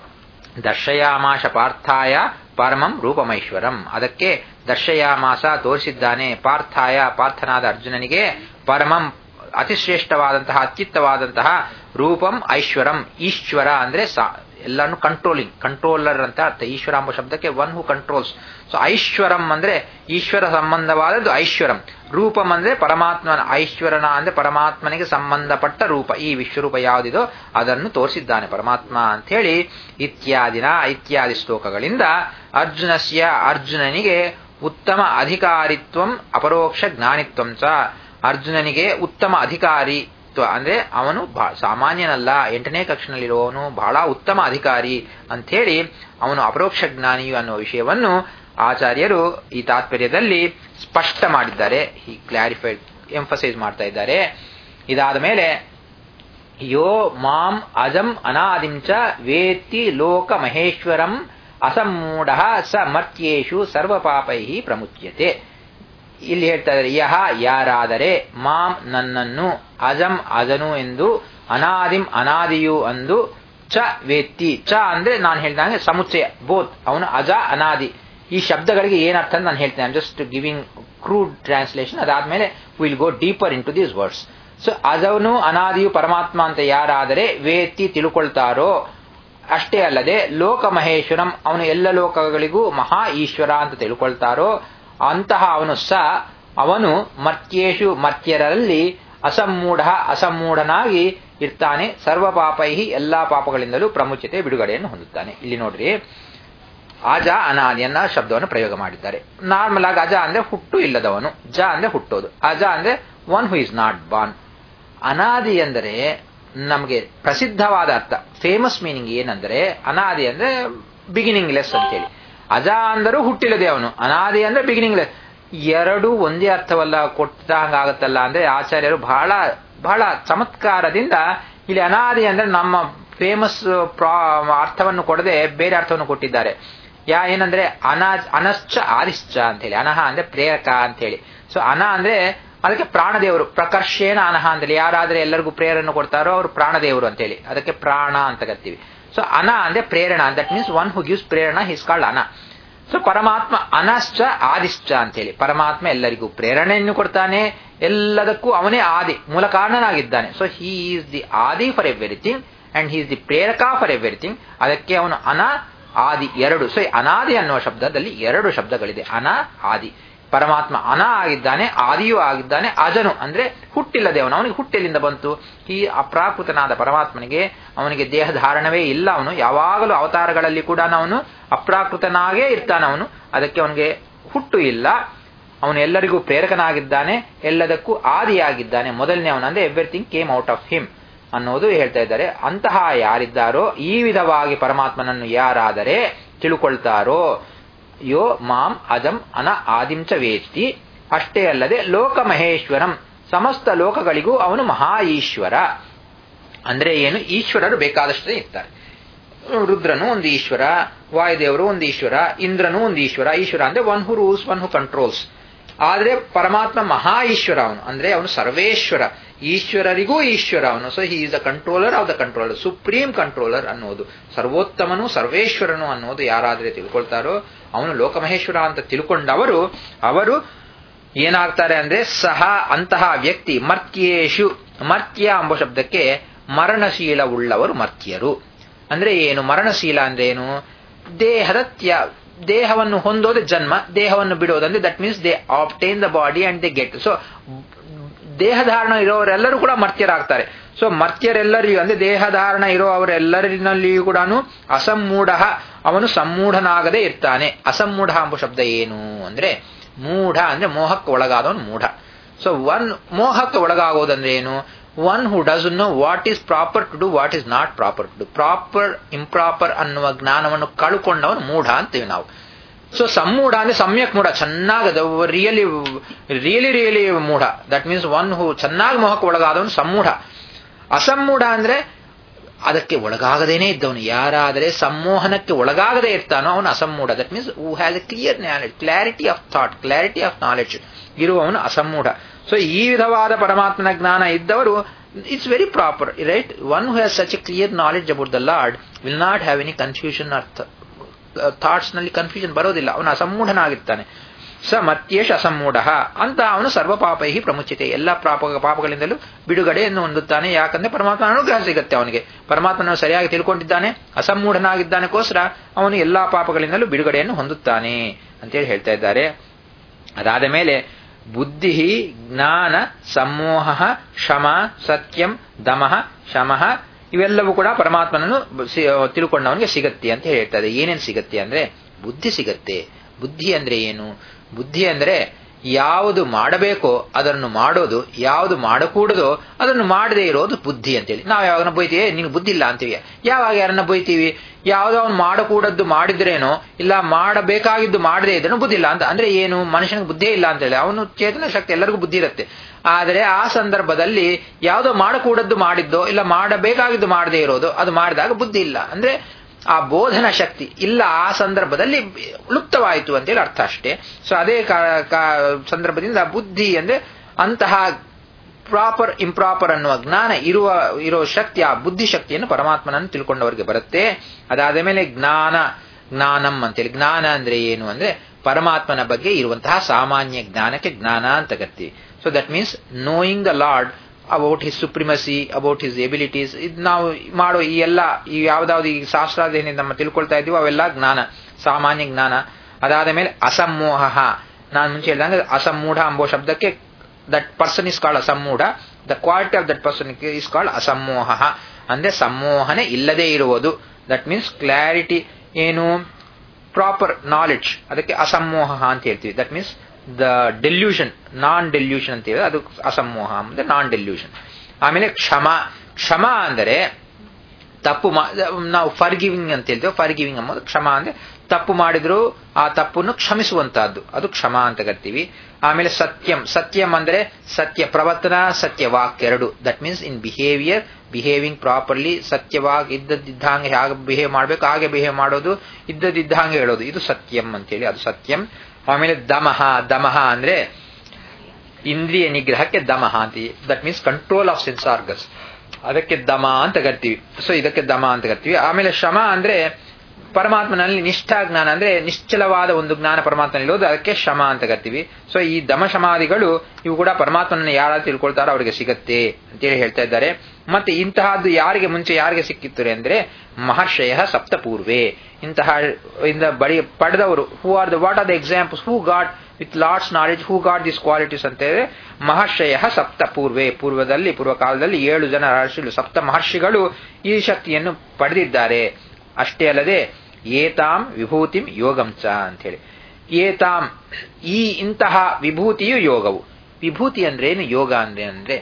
ದರ್ಶಯಾಮಾಶ ಪಾರ್ಥಾಯ ಪರಮಂ ರೂಪಮೈಶ್ವರಂ ಅದಕ್ಕೆ ದರ್ಶಯಾಮಾಸ ತೋರಿಸಿದ್ದಾನೆ ಪಾರ್ಥಾಯ ಪಾರ್ಥನಾದ ಅರ್ಜುನನಿಗೆ ಪರಮಂ ಅತಿಶ್ರೇಷ್ಠವಾದಂತಹ ಅತ್ಯುತ್ತವಾದಂತಹ ರೂಪಂ ಐಶ್ವರಂ ಈಶ್ವರ ಅಂದ್ರೆ ಎಲ್ಲಾನು ಕಂಟ್ರೋಲಿಂಗ್ ಕಂಟ್ರೋಲರ್ ಅಂತ ಅರ್ಥ ಈಶ್ವರ ಎಂಬ ಶಬ್ದಕ್ಕೆ ಒನ್ ಹೂ ಕಂಟ್ರೋಲ್ಸ್ ಸೊ ಐಶ್ವರಂ ಅಂದ್ರೆ ಈಶ್ವರ ಸಂಬಂಧವಾದದ್ದು ಐಶ್ವರಂ ರೂಪಂ ಅಂದ್ರೆ ಪರಮಾತ್ಮನ ಐಶ್ವರನ ಅಂದ್ರೆ ಪರಮಾತ್ಮನಿಗೆ ಸಂಬಂಧಪಟ್ಟ ರೂಪ ಈ ವಿಶ್ವರೂಪ ಯಾವುದಿದೋ ಅದನ್ನು ತೋರಿಸಿದ್ದಾನೆ ಪರಮಾತ್ಮ ಅಂತ ಹೇಳಿ ಇತ್ಯಾದಿನ ಇತ್ಯಾದಿ ಶ್ಲೋಕಗಳಿಂದ ಅರ್ಜುನಸ್ಯ ಅರ್ಜುನನಿಗೆ ಉತ್ತಮ ಅಧಿಕಾರಿತ್ವಂ ಅಪರೋಕ್ಷ ಜ್ಞಾನಿತ್ವಂ ಚ ಅರ್ಜುನನಿಗೆ ಉತ್ತಮ ಅಧಿಕಾರಿ ಅಂದ್ರೆ ಅವನು ಸಾಮಾನ್ಯನಲ್ಲ ಎಂಟನೇ ಕಕ್ಷನಲ್ಲಿರುವವನು ಬಹಳ ಉತ್ತಮ ಅಧಿಕಾರಿ ಅಂಥೇಳಿ ಅವನು ಅಪರೋಕ್ಷ ಜ್ಞಾನಿಯು ಅನ್ನುವ ವಿಷಯವನ್ನು ಆಚಾರ್ಯರು ಈ ತಾತ್ಪರ್ಯದಲ್ಲಿ ಸ್ಪಷ್ಟ ಮಾಡಿದ್ದಾರೆ ಈ ಕ್ಲಾರಿಫೈಡ್ ಎಂಫಸೈಸ್ ಮಾಡ್ತಾ ಇದ್ದಾರೆ ಇದಾದ ಮೇಲೆ ಯೋ ಮಾಂ ಅಜಂ ಅನಾದಿಂ ಚ ವೇತ್ತಿ ಲೋಕ ಮಹೇಶ್ವರಂ ಅಸಮ್ಮೂಢ ಸ ಮರ್ತ್ಯೇಷು ಸರ್ವಪಾಪೈ ಪ್ರಮುಚ್ಯತೆ ಇಲ್ಲಿ ಹೇಳ್ತಾ ಇದ್ದಾರೆ ಯಹ ಯಾರಾದರೆ ಮಾಂ ನನ್ನನ್ನು ಅಜಂ ಅಜನು ಎಂದು ಅನಾದಿಂ ಅನಾದಿಯು ಅಂದು ಚ ವೇತ್ತಿ ಚ ಅಂದ್ರೆ ನಾನು ಹೇಳ್ದಂಗೆ ಸಮುಚ್ಚಯ ಬೋತ್ ಅವನು ಅಜ ಅನಾದಿ ಈ ಶಬ್ದಗಳಿಗೆ ಏನರ್ಥ ಅಂತ ನಾನು ಹೇಳ್ತೇನೆ ಜಸ್ಟ್ ಗಿವಿಂಗ್ ಕ್ರೂಡ್ ಟ್ರಾನ್ಸ್ಲೇಷನ್ ಅದಾದ್ಮೇಲೆ will go deeper into these words so ಅಜವನು ಅನಾದಿಯು ಪರಮಾತ್ಮ ಅಂತ ಯಾರಾದರೆ ವೇತ್ತಿ ತಿಳ್ಕೊಳ್ತಾರೋ ಅಷ್ಟೇ ಅಲ್ಲದೆ ಲೋಕ ಮಹೇಶ್ವರಂ ಅವನು ಎಲ್ಲ ಲೋಕಗಳಿಗೂ ಮಹಾ ಈಶ್ವರ ಅಂತ ತಿಳ್ಕೊಳ್ತಾರೋ ಅಂತಹ ಅವನು ಸ ಅವನು ಮರ್ತ್ಯೇಶು ಮರ್ತ್ಯರಲ್ಲಿ ಅಸಮ್ಮೂಢ ಅಸಮ್ಮೂಢನಾಗಿ ಇರ್ತಾನೆ ಸರ್ವ ಪಾಪೈಹಿ ಎಲ್ಲಾ ಪಾಪಗಳಿಂದಲೂ ಪ್ರಮುಖತೆ ಬಿಡುಗಡೆಯನ್ನು ಹೊಂದುತ್ತಾನೆ ಇಲ್ಲಿ ನೋಡ್ರಿ ಅಜ ಅನಾದಿ ಅನ್ನೋ ಶಬ್ದವನ್ನು ಪ್ರಯೋಗ ಮಾಡಿದ್ದಾರೆ ನಾರ್ಮಲ್ ಆಗಿ ಅಜ ಅಂದ್ರೆ ಹುಟ್ಟು ಇಲ್ಲದವನು ಜ ಅಂದ್ರೆ ಹುಟ್ಟೋದು ಅಜ ಅಂದ್ರೆ one who is not born ಅನಾದಿ ಅಂದರೆ ನಮಗೆ ಪ್ರಸಿದ್ಧವಾದ ಅರ್ಥ ಫೇಮಸ್ ಮೀನಿಂಗ್ ಏನಂದ್ರೆ ಅನಾದಿ ಅಂದ್ರೆ ಬಿಗಿನಿಂಗ್ ಲೆಸ್ ಅಂತೇಳಿ ಅಜ ಅಂದರೂ ಹುಟ್ಟಿಲ್ಲದೆ ಅವನು ಅನಾದಿ ಅಂದ್ರೆ ಬಿಗಿನಿಂಗ್ ಲೆಸ್ ಎರಡು ಒಂದೇ ಅರ್ಥವಲ್ಲ ಕೊಟ್ಟಂಗಾಗತ್ತಲ್ಲ ಅಂದ್ರೆ ಆಚಾರ್ಯರು ಬಹಳ ಬಹಳ ಚಮತ್ಕಾರದಿಂದ ಇಲ್ಲಿ ಅನಾದಿ ಅಂದ್ರೆ ನಮ್ಮ ಫೇಮಸ್ ಅರ್ಥವನ್ನು ಕೊಡದೆ ಬೇರೆ ಅರ್ಥವನ್ನು ಕೊಟ್ಟಿದ್ದಾರೆ ಯಾ ಏನಂದ್ರೆ ಅನಾ ಅನಶ್ಚ ಆದಿಶ್ಚ ಅಂತ ಹೇಳಿ ಅನಹ ಅಂದ್ರೆ ಪ್ರೇರಕ ಅಂತ ಹೇಳಿ ಸೊ ಅನ ಅಂದ್ರೆ ಅದಕ್ಕೆ ಪ್ರಾಣದೇವರು ಪ್ರಕರ್ಷೇಣ ಅನಹ ಅಂತೇಳಿ ಯಾರಾದ್ರೆ ಎಲ್ಲರಿಗೂ ಪ್ರೇರಣೆ ಕೊಡ್ತಾರೋ ಅವರು ಪ್ರಾಣದೇವರು ಅಂತೇಳಿ ಅದಕ್ಕೆ ಪ್ರಾಣ ಅಂತ ಕರಿತೀವಿ ಸೊ ಅನ ಅಂದ್ರೆ ಪ್ರೇರಣ that means one who gives ಪ್ರೇರಣ ಹಿಸ್ ಕಾಲ್ಡ್ ಅನ ಸೊ ಪರಮಾತ್ಮ ಅನಶ್ಚ ಆದಿಶ್ಚ ಅಂತೇಳಿ ಪರಮಾತ್ಮ ಎಲ್ಲರಿಗೂ ಪ್ರೇರಣೆಯನ್ನು ಕೊಡ್ತಾನೆ ಎಲ್ಲದಕ್ಕೂ ಅವನೇ ಆದಿ ಮೂಲ ಕಾರಣನಾಗಿದ್ದಾನೆ ಸೊ ಹಿ ಈಸ್ ದಿ ಆದಿ for everything and he is the ಪ್ರೇರಕ ಫಾರ್ ಎವ್ರಿಥಿಂಗ್ ಅದಕ್ಕೆ ಅವನು ಅನ ಆದಿ ಎರಡು ಸೊ ಅನಾದಿ ಅನ್ನುವ ಶಬ್ದದಲ್ಲಿ ಎರಡು ಶಬ್ದಗಳಿದೆ ಅನ ಆದಿ ಪರಮಾತ್ಮ ಅನ ಆಗಿದ್ದಾನೆ ಆದಿಯೂ ಆಗಿದ್ದಾನೆ ಅಜನು ಅಂದ್ರೆ ಹುಟ್ಟಿಲ್ಲದೆ ಅವನು ಅವನಿಗೆ ಹುಟ್ಟೆಲ್ಲಿಂದ ಬಂತು ಈ ಅಪ್ರಾಕೃತನಾದ ಪರಮಾತ್ಮನಿಗೆ ಅವನಿಗೆ ದೇಹ ಧಾರಣವೇ ಇಲ್ಲ ಅವನು ಯಾವಾಗಲೂ ಅವತಾರಗಳಲ್ಲಿ ಕೂಡ ಅವನು ಅಪ್ರಾಕೃತನಾಗೇ ಇರ್ತಾನೆ ಅವನು ಅದಕ್ಕೆ ಅವನಿಗೆ ಹುಟ್ಟು ಇಲ್ಲ ಅವನು ಎಲ್ಲರಿಗೂ ಪ್ರೇರಕನಾಗಿದ್ದಾನೆ ಎಲ್ಲದಕ್ಕೂ ಆದಿಯಾಗಿದ್ದಾನೆ ಮೊದಲನೇ ಅವನು ಅಂದ್ರೆ everything came out of him ಅನ್ನೋದು ಹೇಳ್ತಾ ಇದ್ದಾರೆ ಅಂತಹ ಯಾರಿದ್ದಾರೋ ಈ ವಿಧವಾಗಿ ಪರಮಾತ್ಮನನ್ನು ಯಾರಾದರೆ ತಿಳ್ಕೊಳ್ತಾರೋ ಯೋ ಮಾಂ ಅಜಂ ಅನ ಆದಿಂ ಚ ವೇತ್ತಿ ಅಷ್ಟೇ ಅಲ್ಲದೆ ಲೋಕ ಮಹೇಶ್ವರಂ ಸಮಸ್ತ ಲೋಕಗಳಿಗೂ ಅವನು ಮಹಾ ಈಶ್ವರ ಅಂದ್ರೆ ಏನು ಈಶ್ವರರು ಬೇಕಾದಷ್ಟೇ ಇರ್ತಾರೆ ರುದ್ರನು ಒಂದು ಈಶ್ವರ ವಾಯುದೇವರು ಒಂದು ಈಶ್ವರ ಇಂದ್ರನು ಒಂದು ಈಶ್ವರ ಈಶ್ವರ ಅಂದ್ರೆ ಒನ್ ಹು ರೂಲ್ಸ್ ಒನ್ ಹು ಕಂಟ್ರೋಲ್ಸ್ ಆದ್ರೆ ಪರಮಾತ್ಮ ಮಹಾ ಈಶ್ವರ ಅವನು ಅಂದ್ರೆ ಅವನು ಸರ್ವೇಶ್ವರ ಈಶ್ವರರಿಗೂ ಈಶ್ವರ ಅವನು so he is the controller of the controller supreme controller ಅನ್ನೋದು ಸರ್ವೋತ್ತಮನು ಸರ್ವೇಶ್ವರನು ಅನ್ನೋದು ಯಾರಾದ್ರೆ ತಿಳ್ಕೊಳ್ತಾರೋ ಅವನು ಲೋಕಮಹೇಶ್ವರ ಅಂತ ತಿಳ್ಕೊಂಡವರು ಅವರು ಏನಾಗ್ತಾರೆ ಅಂದ್ರೆ ಸಹ ಅಂತಹ ವ್ಯಕ್ತಿ ಮರ್ತ್ಯೇಶು ಮರ್ತ್ಯ ಎಂಬ ಶಬ್ದಕ್ಕೆ ಮರಣಶೀಲ ಉಳ್ಳವರು ಮರ್ತ್ಯರು ಅಂದ್ರೆ ಏನು ಮರಣಶೀಲ ಅಂದ್ರೆ ಏನು ದೇಹದ ತ್ಯ ದೇಹವನ್ನು ಹೊಂದೋದು ಜನ್ಮ ದೇಹವನ್ನು ಬಿಡೋದಂದ್ರೆ that means they obtain the body and they get so ದೇಹಧಾರಣ ಇರೋರೆಲ್ಲರೂ ಕೂಡ ಮರ್ತ್ಯರಾಗ್ತಾರೆ ಸೊ ಮರ್ತ್ಯರೆಲ್ಲರಿಗೂ ಅಂದ್ರೆ ದೇಹಧಾರಣ ಇರೋ ಅವರೆಲ್ಲರಿನಲ್ಲಿಯೂ ಕೂಡ ಅಸಮ್ಮೂಢ ಅವನು ಸಮ್ಮೂಢನಾಗದೇ ಇರ್ತಾನೆ ಅಸಮ್ಮೂಢ ಎಂಬ ಶಬ್ದ ಏನು ಅಂದ್ರೆ ಮೂಢ ಅಂದ್ರೆ ಮೋಹಕ್ಕೆ ಒಳಗಾದವನು ಮೂಢ ಸೊ ಒನ್ ಮೋಹಕ್ಕೆ ಒಳಗಾಗೋದಂದ್ರೆ ಏನು one who does know what is proper to do what is not proper to do proper improper ಅನ್ನುವ ಜ್ಞಾನವನ್ನು ಕಳ್ಕೊಂಡವನು ಮೂಢ ಅಂತೀವಿ ನಾವು ಸೊ ಸಮ್ಮೂಢ ಅಂದ್ರೆ ಸಮ್ಯಕ್ ಮೂಢ ಚೆನ್ನಾಗದ ರಿಯಲಿ ರಿಯಲಿ ರಿಯಲಿ ಮೂಢ ದಟ್ ಮೀನ್ಸ್ ಒನ್ ಹೂ ಚೆನ್ನಾಗಿ ಮೋಹಕ್ಕೆ ಒಳಗಾದವನು ಸಮ್ಮೂಢ ಅಸಮ್ಮೂಢ ಅಂದ್ರೆ ಅದಕ್ಕೆ ಒಳಗಾಗದೇನೆ ಇದ್ದವನು ಯಾರಾದರೆ ಸಮ್ಮೋಹನಕ್ಕೆ ಒಳಗಾಗದೇ ಇರ್ತಾನೋ ಅವನು ಅಸಮ್ಮೂಢ that means who has a clear knowledge clarity of thought clarity of knowledge ಇರುವವನು ಅಸಮ್ಮೂಢ ಸೊ ಈ ವಿಧವಾದ ಪರಮಾತ್ಮನ ಜ್ಞಾನ ಇದ್ದವರು it's very proper right one who has such a clear knowledge about the Lord will not have any confusion ಅರ್ಥ thoughts ನಲ್ಲಿ confusion ಬರೋದಿಲ್ಲ ಅವನು ಅಸಮ್ಮೂಢನಾಗಿರ್ತಾನೆ ಸ ಮತ್ಯೇಶ ಅಸಮ್ಮೂಢ ಅಂತ ಅವನು ಸರ್ವ ಪಾಪೈ ಪ್ರಮುಚಿತೆ ಎಲ್ಲ ಪಾಪ ಪಾಪಗಳಿಂದಲೂ ಬಿಡುಗಡೆಯನ್ನು ಹೊಂದುತ್ತಾನೆ ಯಾಕಂದ್ರೆ ಪರಮಾತ್ಮನ ಅನುಗ್ರಹ ಸಿಗುತ್ತೆ ಅವನಿಗೆ ಪರಮಾತ್ಮನ ಸರಿಯಾಗಿ ತಿಳ್ಕೊಂಡಿದ್ದಾನೆ ಅಸಮ್ಮೂಢನಾಗಿದ್ದಾನಕ್ಕೋಸ್ಕರ ಅವನು ಎಲ್ಲಾ ಪಾಪಗಳಿಂದಲೂ ಬಿಡುಗಡೆಯನ್ನು ಹೊಂದುತ್ತಾನೆ ಅಂತೇಳಿ ಹೇಳ್ತಾ ಇದ್ದಾರೆ ಅದಾದ ಮೇಲೆ ಬುದ್ಧಿ ಜ್ಞಾನ ಸಮೋಹ ಶಮ ಸತ್ಯಂ ದಮಃ ಶಮಃ ಇವೆಲ್ಲವೂ ಕೂಡ ಪರಮಾತ್ಮನನ್ನು ತಿಳ್ಕೊಂಡವನಿಗೆ ಸಿಗತ್ತೆ ಅಂತ ಹೇಳ್ತಾರೆ ಏನೇನು ಸಿಗತ್ತೆ ಅಂದ್ರೆ ಬುದ್ಧಿ ಸಿಗತ್ತೆ ಬುದ್ಧಿ ಅಂದ್ರೆ ಏನು ಬುದ್ಧಿ ಅಂದ್ರೆ ಯಾವುದು ಮಾಡಬೇಕೋ ಅದನ್ನು ಮಾಡೋದು ಯಾವುದು ಮಾಡಕೂಡದೋ ಅದನ್ನು ಮಾಡದೇ ಇರೋದು ಬುದ್ಧಿ ಅಂತೇಳಿ ನಾವು ಯಾವಾಗ ಬೈತೀವಿ ನಿನ್ಗೆ ಬುದ್ಧಿ ಇಲ್ಲ ಅಂತೀವಿ ಯಾವಾಗ ಯಾರನ್ನ ಬೈತೀವಿ ಯಾವುದೋ ಅವ್ನು ಮಾಡಕೂಡದ್ದು ಮಾಡಿದ್ರೇನೋ ಇಲ್ಲ ಮಾಡಬೇಕಾಗಿದ್ದು ಮಾಡದೇ ಇದ್ರೂ ಬುದ್ಧಿ ಇಲ್ಲ ಅಂತ ಅಂದ್ರೆ ಏನು ಮನುಷ್ಯನಿಗೆ ಬುದ್ಧಿಯೇ ಇಲ್ಲ ಅಂತೇಳಿ ಅವನು ಚೇತನ ಶಕ್ತಿ ಎಲ್ಲರಿಗೂ ಬುದ್ಧಿ ಇರುತ್ತೆ ಆದರೆ ಆ ಸಂದರ್ಭದಲ್ಲಿ ಯಾವುದೋ ಮಾಡಕೂಡದ್ದು ಮಾಡಿದ್ದೋ ಇಲ್ಲ ಮಾಡಬೇಕಾಗಿದ್ದು ಮಾಡದೇ ಇರೋದು ಅದು ಮಾಡಿದಾಗ ಬುದ್ಧಿ ಇಲ್ಲ ಅಂದ್ರೆ ಆ ಬೋಧನ ಶಕ್ತಿ ಇಲ್ಲ ಆ ಸಂದರ್ಭದಲ್ಲಿ ಲುಪ್ತವಾಯಿತು ಅಂತೇಳಿ ಅರ್ಥ ಅಷ್ಟೇ ಸೊ ಅದೇ ಸಂದರ್ಭದಿಂದ ಬುದ್ಧಿ ಅಂದ್ರೆ ಅಂತಹ ಪ್ರಾಪರ್ ಇಂಪ್ರಾಪರ್ ಅನ್ನುವ ಜ್ಞಾನ ಇರುವ ಇರೋ ಶಕ್ತಿ ಆ ಬುದ್ಧಿ ಶಕ್ತಿಯನ್ನು ಪರಮಾತ್ಮನನ್ನು ತಿಳ್ಕೊಂಡವರಿಗೆ ಬರುತ್ತೆ ಅದಾದ ಮೇಲೆ ಜ್ಞಾನ ಜ್ಞಾನಂ ಅಂತೇಳಿ ಜ್ಞಾನ ಅಂದ್ರೆ ಏನು ಅಂದ್ರೆ ಪರಮಾತ್ಮನ ಬಗ್ಗೆ ಇರುವಂತಹ ಸಾಮಾನ್ಯ ಜ್ಞಾನಕ್ಕೆ ಜ್ಞಾನ ಅಂತ ಕರ್ತೀವಿ so that means knowing the Lord about his supremacy about his abilities ಇದು ನಾವು ಮಾಡೋ ಈ ಎಲ್ಲ ಈ ಯಾವ್ದಾವ್ದು ಈ ಶಾಸ್ತ್ರಾದೇನೆ ನಮ್ಮ ತಿಳ್ಕೊಳ್ತಾ ಇದೀವೋ ಅವೆಲ್ಲ ಜ್ಞಾನ ಸಾಮಾನ್ಯ ಜ್ಞಾನ ಅದಾದ ಮೇಲೆ ಅಸಮ್ಮೋಹ ನಾನು ಮುಂಚೆ ಹೇಳಿದಂಗೆ ಅಸಮ್ಮೂಢ ಎಂಬೋ ಶಬ್ದಕ್ಕೆ ದಟ್ ಪರ್ಸನ್ ಇಸ್ ಕಾಲ್ಡ್ ಅಸಮ್ಮೂಢ the quality of that person is called ಅಸಮ್ಮೋಹ ಅಂದ್ರೆ ಸಮ್ಮೋಹನೆ ಇಲ್ಲದೆ ಇರುವುದು ದಟ್ ಮೀನ್ಸ್ ಕ್ಲಾರಿಟಿ ಏನು ಪ್ರಾಪರ್ ನಾಲೆಡ್ಜ್ ಅದಕ್ಕೆ ಅಸಮ್ಮೋಹ ಅಂತ ಹೇಳ್ತೀವಿ that means the delusion non delusion ಅಂತ ಹೇಳಿದ್ರೆ ಅದು ಅಸಮ್ಮೋಹ ಅಂದ್ರೆ ನಾನ್ ಡೆಲ್ಯೂಷನ್ ಆಮೇಲೆ ಕ್ಷಮ ಕ್ಷಮ ಅಂದರೆ ತಪ್ಪು ನಾವು ಫರ್ ಗಿವಿಂಗ್ ಅಂತ ಹೇಳ್ತೇವೆ ಫರ್ ಗಿವಿಂಗ್ ಅನ್ನೋದು ಕ್ಷಮ ಅಂದ್ರೆ ತಪ್ಪು ಮಾಡಿದ್ರು ಆ ತಪ್ಪನ್ನು ಕ್ಷಮಿಸುವಂತಹದ್ದು ಅದು ಕ್ಷಮ ಅಂತ ಕರಿತೀವಿ ಆಮೇಲೆ ಸತ್ಯಂ ಸತ್ಯಂ ಅಂದ್ರೆ ಸತ್ಯ ಪ್ರವರ್ತನ ಸತ್ಯ ವಾಕ್ ಎರಡು that means in behaviour behaving properly ಸತ್ಯವಾಗಿ ಇದ್ದದಿದ್ದಂಗೆ ಹೇಗೆ ಬಿಹೇವ್ ಮಾಡಬೇಕು ಹಾಗೆ ಬಿಹೇವ್ ಮಾಡೋದು ಇದ್ದದಿದ್ದಂಗೆ ಹೇಳೋದು ಇದು ಸತ್ಯಂ ಅಂತೇಳಿ ಅದು ಸತ್ಯಂ ಆಮೇಲೆ ದಮಃ ದಮಃ ಅಂದ್ರೆ ಇಂದ್ರಿಯ ನಿಗ್ರಹಕ್ಕೆ ದಮಃ ಅಂತ that means control of sense organs ಅದಕ್ಕೆ ದಮ ಅಂತ ಕರಿತೀವಿ ಸೊ ಇದಕ್ಕೆ ದಮ ಅಂತ ಕರಿತೀವಿ ಆಮೇಲೆ ಶಮ ಅಂದ್ರೆ ಪರಮಾತ್ಮನಲ್ಲಿ ನಿಷ್ಠಾ ಜ್ಞಾನ ಅಂದ್ರೆ ನಿಶ್ಚಲವಾದ ಒಂದು ಜ್ಞಾನ ಪರಮಾತ್ಮನಲ್ಲಿರೋದು ಅದಕ್ಕೆ ಶಮ ಅಂತ ಕರಿತೀವಿ ಸೊ ಈ ದಮ ಶಮಾದಿಗಳು ಇವು ಕೂಡ ಪರಮಾತ್ಮನನ್ನು ಯಾರು ತಿಳ್ಕೊಳ್ತಾರೋ ಅವರಿಗೆ ಸಿಗತ್ತೆ ಅಂತೇಳಿ ಹೇಳ್ತಾ ಇದ್ದಾರೆ ಮತ್ತೆ ಇಂತಹದ್ದು ಯಾರಿಗೆ ಮುಂಚೆ ಯಾರಿಗೆ ಸಿಕ್ಕಿತ್ತು ಅಂದ್ರೆ ಮಹರ್ಷಯ ಸಪ್ತಪೂರ್ವೆ ಇಂತಹ ಇಂದ ಬಳಿ ಪಡೆದವರು who are the what are the examples who got with Lord's knowledge who got this qualities ಅಂತ ಹೇಳಿದ್ರೆ ಮಹರ್ಷಯ ಸಪ್ತ ಪೂರ್ವೆ ಪೂರ್ವದಲ್ಲಿ ಪೂರ್ವ ಕಾಲದಲ್ಲಿ ಏಳು ಜನ ಮಹರ್ಷಿಗಳು ಸಪ್ತ ಮಹರ್ಷಿಗಳು ಈ ಶಕ್ತಿಯನ್ನು ಪಡೆದಿದ್ದಾರೆ ಅಷ್ಟೇ ಅಲ್ಲದೆ ಏತಾಂ ವಿಭೂತಿಂ ಯೋಗಂಚ ಅಂತ ಹೇಳಿ ಏತಾಂ ಈ ಇಂತಹ ವಿಭೂತಿಯು ಯೋಗವು ವಿಭೂತಿ ಅಂದ್ರೆ ಏನು ಯೋಗ ಅಂದ್ರೆ ಅಂದ್ರೆ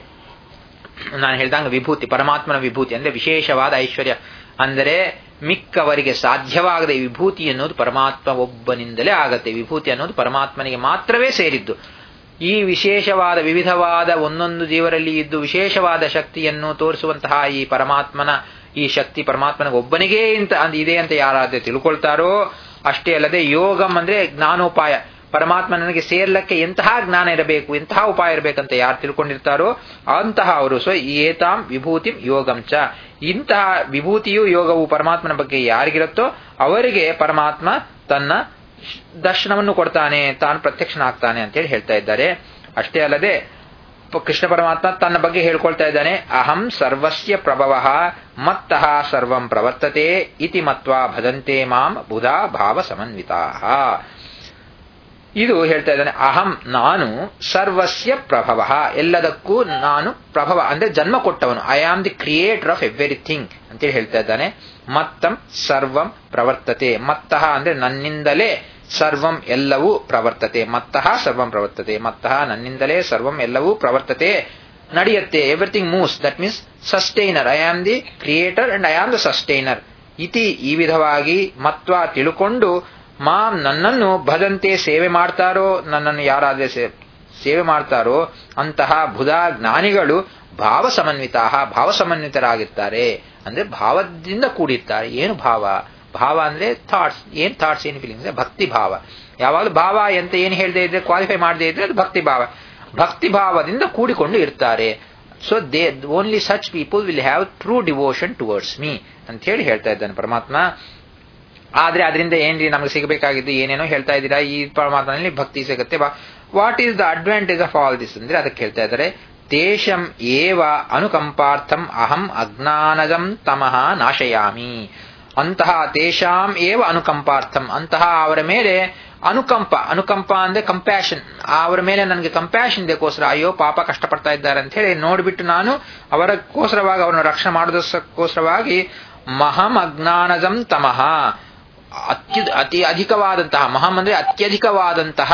ನಾನು ಹೇಳ್ದಂಗ ವಿಭೂತಿ ಪರಮಾತ್ಮನ ವಿಭೂತಿ ಅಂದ್ರೆ ವಿಶೇಷವಾದ ಐಶ್ವರ್ಯ ಅಂದರೆ ಮಿಕ್ಕವರಿಗೆ ಸಾಧ್ಯವಾಗದೆ ವಿಭೂತಿ ಅನ್ನೋದು ಪರಮಾತ್ಮ ಒಬ್ಬನಿಂದಲೇ ಆಗತ್ತೆ ವಿಭೂತಿ ಅನ್ನೋದು ಪರಮಾತ್ಮನಿಗೆ ಮಾತ್ರವೇ ಸೇರಿದ್ದು ಈ ವಿಶೇಷವಾದ ವಿವಿಧವಾದ ಒಂದೊಂದು ಜೀವರಲ್ಲಿ ಇದ್ದು ವಿಶೇಷವಾದ ಶಕ್ತಿಯನ್ನು ತೋರಿಸುವಂತಹ ಈ ಪರಮಾತ್ಮನ ಈ ಶಕ್ತಿ ಪರಮಾತ್ಮನಿಗೆ ಒಬ್ಬನಿಗೇ ಇಂತ ಇದೆ ಅಂತ ಯಾರಾದ್ರೂ ತಿಳ್ಕೊಳ್ತಾರೋ ಅಷ್ಟೇ ಅಲ್ಲದೆ ಯೋಗಂ ಅಂದ್ರೆ ಜ್ಞಾನೋಪಾಯ ಪರಮಾತ್ಮ ನನಗೆ ಸೇರ್ಲಕ್ಕೆ ಎಂತಹ ಜ್ಞಾನ ಇರಬೇಕು ಎಂತಹ ಉಪಾಯ ಇರಬೇಕಂತ ಯಾರು ತಿಳ್ಕೊಂಡಿರ್ತಾರೋ ಅಂತಹ ಅವರು ಸೊ ಏತಾಂ ವಿಭೂತಿ ಯೋಗಂಚ ಇಂತಹ ವಿಭೂತಿಯು ಯೋಗವು ಪರಮಾತ್ಮನ ಬಗ್ಗೆ ಯಾರಿಗಿರುತ್ತೋ ಅವರಿಗೆ ಪರಮಾತ್ಮ ತನ್ನ ದರ್ಶನವನ್ನು ಕೊಡ್ತಾನೆ ತಾನು ಪ್ರತ್ಯಕ್ಷನಾಗ್ತಾನೆ ಅಂತೇಳಿ ಹೇಳ್ತಾ ಇದ್ದಾರೆ ಅಷ್ಟೇ ಅಲ್ಲದೆ ಕೃಷ್ಣ ಪರಮಾತ್ಮ ತನ್ನ ಬಗ್ಗೆ ಹೇಳ್ಕೊಳ್ತಾ ಇದ್ದಾನೆ ಅಹಂ ಸರ್ವಸ್ಯ ಪ್ರಭವ ಮತ್ತಃ ಸರ್ವಂ ಪ್ರವರ್ತತೆ ಇತಿ ಮತ್ವಾ ಭದಂತೆ ಮಾಂ ಬುಧಾ ಭಾವ ಸಮನ್ವಿತಾ ಇದು ಹೇಳ್ತಾ ಇದ್ದಾನೆ ಅಹಂ ನಾನು ಸರ್ವಸ್ಯ ಪ್ರಭವ ಎಲ್ಲದಕ್ಕೂ ನಾನು ಪ್ರಭವ ಅಂದ್ರೆ ಜನ್ಮ ಕೊಟ್ಟವನು I am the creator of everything ಅಂತೇಳಿ ಹೇಳ್ತಾ ಇದ್ದಾನೆ ಮತ್ತಂ ಸರ್ವಂ ಪ್ರವರ್ತತೆ ಮತ್ತಃ ಅಂದ್ರೆ ನನ್ನಿಂದಲೇ ಸರ್ವಂ ಎಲ್ಲವೂ ಪ್ರವರ್ತತೆ ಮತ್ತಃ ಸರ್ವಂ ಪ್ರವರ್ತತೆ ಮತ್ತಃ ನನ್ನಿಂದಲೇ ಸರ್ವಂ ಎಲ್ಲವೂ ಪ್ರವರ್ತತೆ ನಡೆಯುತ್ತೆ everything moves that means sustainer I am the creator and I am the sustainer ಇತಿ ಈ ವಿಧವಾಗಿ ಮತ್ವ ತಿಳುಕೊಂಡು ಮಾಂ ನನ್ನನ್ನು ಭದಂತೆ ಸೇವೆ ಮಾಡ್ತಾರೋ ನನ್ನನ್ನು ಯಾರಾದ್ರೆ ಸೇವೆ ಮಾಡ್ತಾರೋ ಅಂತಹ ಬುಧ ಜ್ಞಾನಿಗಳು ಭಾವ ಸಮನ್ವಿತ ಭಾವ ಸಮನ್ವಿತರಾಗಿರ್ತಾರೆ ಅಂದ್ರೆ ಭಾವದಿಂದ ಕೂಡಿರ್ತಾರೆ ಏನು ಭಾವ ಭಾವ ಅಂದ್ರೆ ಥಾಟ್ಸ್ ಏನ್ ಥಾಟ್ಸ್ ಏನ್ ಫೀಲಿಂಗ್ಸ್ ಭಕ್ತಿ ಭಾವ ಯಾವಾಗಲೂ ಭಾವ ಅಂತ ಏನ್ ಹೇಳದೆ ಇದ್ರೆ ಕ್ವಾಲಿಫೈ ಮಾಡದೇ ಇದ್ರೆ ಅದು ಭಕ್ತಿ ಭಾವ ಭಕ್ತಿ ಭಾವದಿಂದ ಕೂಡಿಕೊಂಡು ಇರ್ತಾರೆ so they only such people will have true devotion towards me ಅಂತ ಹೇಳಿ ಹೇಳ್ತಾ ಇದ್ದಾನೆ ಪರಮಾತ್ಮ ಆದ್ರೆ ಅದರಿಂದ ಏನ್ರಿ ನಮಗೆ ಸಿಗಬೇಕಾಗಿದ್ದು ಏನೇನೋ ಹೇಳ್ತಾ ಇದ್ದೀರಾ ಈ ಪರಮಾತ್ಮನಲ್ಲಿ ಭಕ್ತಿ ಸಿಗುತ್ತೆ what is the advantage of all this ಅಂದ್ರೆ ಅದಕ್ಕೆ ಹೇಳ್ತಾ ಇದ್ದಾರೆ ತೇಷಂ ಏವ ಅನುಕಂಪಾರ್ಥಂ ಅಹಂ ಅಜ್ಞಾನಜಂ ತಮಃ ನಾಶಯಾಮಿ ಅಂತಹ ತೇಷಾಂ ಏವ ಅನುಕಂಪಾರ್ಥಂ ಅಂತಹ ಅವರ ಮೇಲೆ ಅನುಕಂಪ ಅನುಕಂಪ ಅಂದ್ರೆ ಕಂಪ್ಯಾಷನ್ ಅವರ ಮೇಲೆ ನನಗೆ ಕಂಪ್ಯಾಷನ್ ಇದಕ್ಕೋಸ್ಕರ ಅಯ್ಯೋ ಪಾಪ ಕಷ್ಟಪಡ್ತಾ ಇದ್ದಾರೆ ಅಂತ ಹೇಳಿ ನೋಡಿಬಿಟ್ಟು ನಾನು ಅವರಕ್ಕೋಸ್ಕರವಾಗಿ ಅವರನ್ನು ರಕ್ಷಣೆ ಮಾಡೋದಕ್ಕೋಸ್ಕರವಾಗಿ ಮಹಂ ಅಜ್ಞಾನಜಂ ತಮಃ ಅತ್ಯು ಅತಿ ಅಧಿಕವಾದಂತಹ ಮಹಂ ಅಂದ್ರೆ ಅತ್ಯಧಿಕವಾದಂತಹ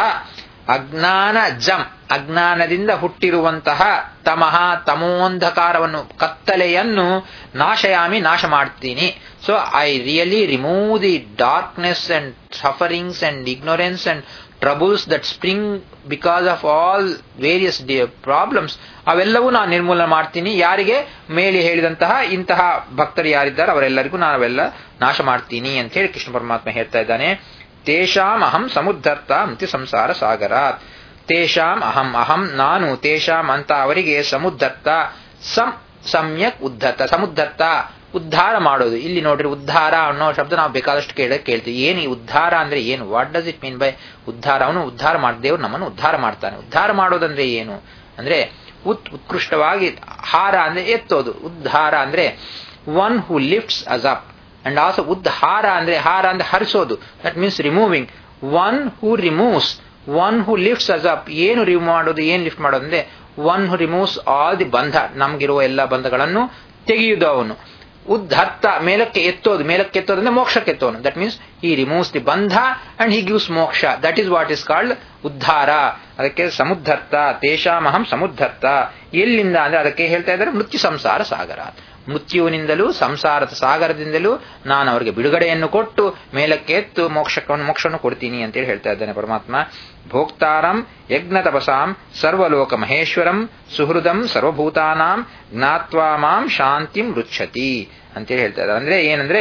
ಅಜ್ಞಾನ ಜಂ ಅಜ್ಞಾನದಿಂದ ಹುಟ್ಟಿರುವಂತಹ ತಮಃ ತಮೋಂಧಕಾರವನ್ನು ಕತ್ತಲೆಯನ್ನು ನಾಶಯಾಮಿ ನಾಶ ಮಾಡ್ತೀನಿ so I really remove the darkness and sufferings and ignorance and troubles that spring because of all various problems ಅವೆಲ್ಲವೂ ನಾನು ನಿರ್ಮೂಲನೆ ಮಾಡ್ತೀನಿ ಯಾರಿಗೆ ಮೇಲೆ ಹೇಳಿದಂತಹ ಇಂತಹ ಭಕ್ತರು ಯಾರಿದ್ದಾರೆ ಅವರೆಲ್ಲರಿಗೂ ನಾನು ಅವೆಲ್ಲ ನಾಶ ಮಾಡ್ತೀನಿ ಅಂತ ಹೇಳಿ ಕೃಷ್ಣ ಪರಮಾತ್ಮ ಹೇಳ್ತಾ ಇದ್ದಾನೆ ತೇಷಾಂ ಅಹಂ ಸಮುದ್ಧರ್ತ ಅಂತಿ ಸಂಸಾರ ಸಾಗರಾತ್ ತೇಷಾಂ ಅಹಂ ಅಹಂ ನಾನು ತೇಷಾಂ ಅಂತ ಅವರಿಗೆ ಸಮುದ್ಧರ್ತ ಸಂ ಸಮ್ಯಕ್ ಉದ್ಧರ್ತ ಸಮುದ್ಧರ್ತ ಉದ್ಧಾರ ಮಾಡೋದು ಇಲ್ಲಿ ನೋಡ್ರಿ ಉದ್ಧಾರ ಅನ್ನೋ ಶಬ್ದ ನಾವು ಬೇಕಾದಷ್ಟು ಕೇಳ ಕೇಳ್ತೀವಿ ಏನು ಈ ಉದ್ಧಾರ ಅಂದ್ರೆ ಏನು what does it mean by ಉದ್ಧಾರ ಅವನು ಉದ್ಧಾರ ಮಾಡಿ ದೇವ್ರು ನಮ್ಮನ್ನು ಉದ್ಧಾರ ಮಾಡ್ತಾನೆ ಉದ್ಧಾರ ಮಾಡೋದಂದ್ರೆ ಏನು ಅಂದ್ರೆ ಉತ್ ಉತ್ಕೃಷ್ಟವಾಗಿ ಹಾರ ಅಂದ್ರೆ ಎತ್ತೋದು ಉದ್ಧಾರ ಅಂದ್ರೆ one who lifts us up and also ಉದ್ಧಾರ ಅಂದ್ರೆ ಹಾರ ಅಂದ್ರೆ ಹರಿಸೋದು that means removing one who removes one who lifts us up ಏನು ರಿಮೂವ್ ಮಾಡೋದು ಏನ್ ಲಿಫ್ಟ್ ಮಾಡೋದು ಅಂದ್ರೆ one who removes all the bandha ನಮ್ಗಿರುವ ಎಲ್ಲ ಬಂಧಗಳನ್ನು ತೆಗೆಯುವುದು ಅವನು ಉದ್ಧರ್ತ ಮೇಲಕ್ಕೆ ಎತ್ತೋದು ಮೇಲಕ್ಕೆ ಎತ್ತೋದು ಅಂದ್ರೆ ಮೋಕ್ಷಕ್ಕೆ ಎತ್ತೋನು that means he removes the bandha and he gives moksha that is what is called ಉದ್ಧಾರ ಅದಕ್ಕೆ ಸಮುದ್ಧರ್ತ ತೇಷಾಮಹಂ ಸಮುದ್ಧರ್ತ ಎಲ್ಲಿಂದ ಅಂದ್ರೆ ಅದಕ್ಕೆ ಹೇಳ್ತಾ ಇದ್ದಾರೆ ಮೃತ್ಯು ಸಂಸಾರ ಸಾಗರ ಮೃತ್ಯುವಿನಿಂದಲೂ ಸಂಸಾರದ ಸಾಗರದಿಂದಲೂ ನಾನು ಅವರಿಗೆ ಬಿಡುಗಡೆಯನ್ನು ಕೊಟ್ಟು ಮೇಲಕ್ಕೆ ಎತ್ತು ಮೋಕ್ಷವನ್ನು ಮೋಕ್ಷವನ್ನು ಕೊಡ್ತೀನಿ ಅಂತೇಳಿ ಹೇಳ್ತಾ ಇದ್ದಾನೆ ಪರಮಾತ್ಮ ಭೋಕ್ತಾರಂ ಯಜ್ಞ ತಪಸಾಂ ಸರ್ವಲೋಕ ಮಹೇಶ್ವರಂ ಸುಹೃದಂ ಸರ್ವಭೂತಾನಾಂ ಜ್ಞಾತ್ವಾ ಮಾಂ ಶಾಂತಿಂ ರುಚ್ಛತಿ ಅಂತೇಳಿ ಹೇಳ್ತಾ ಇದ್ದಾರೆ ಅಂದ್ರೆ ಏನಂದ್ರೆ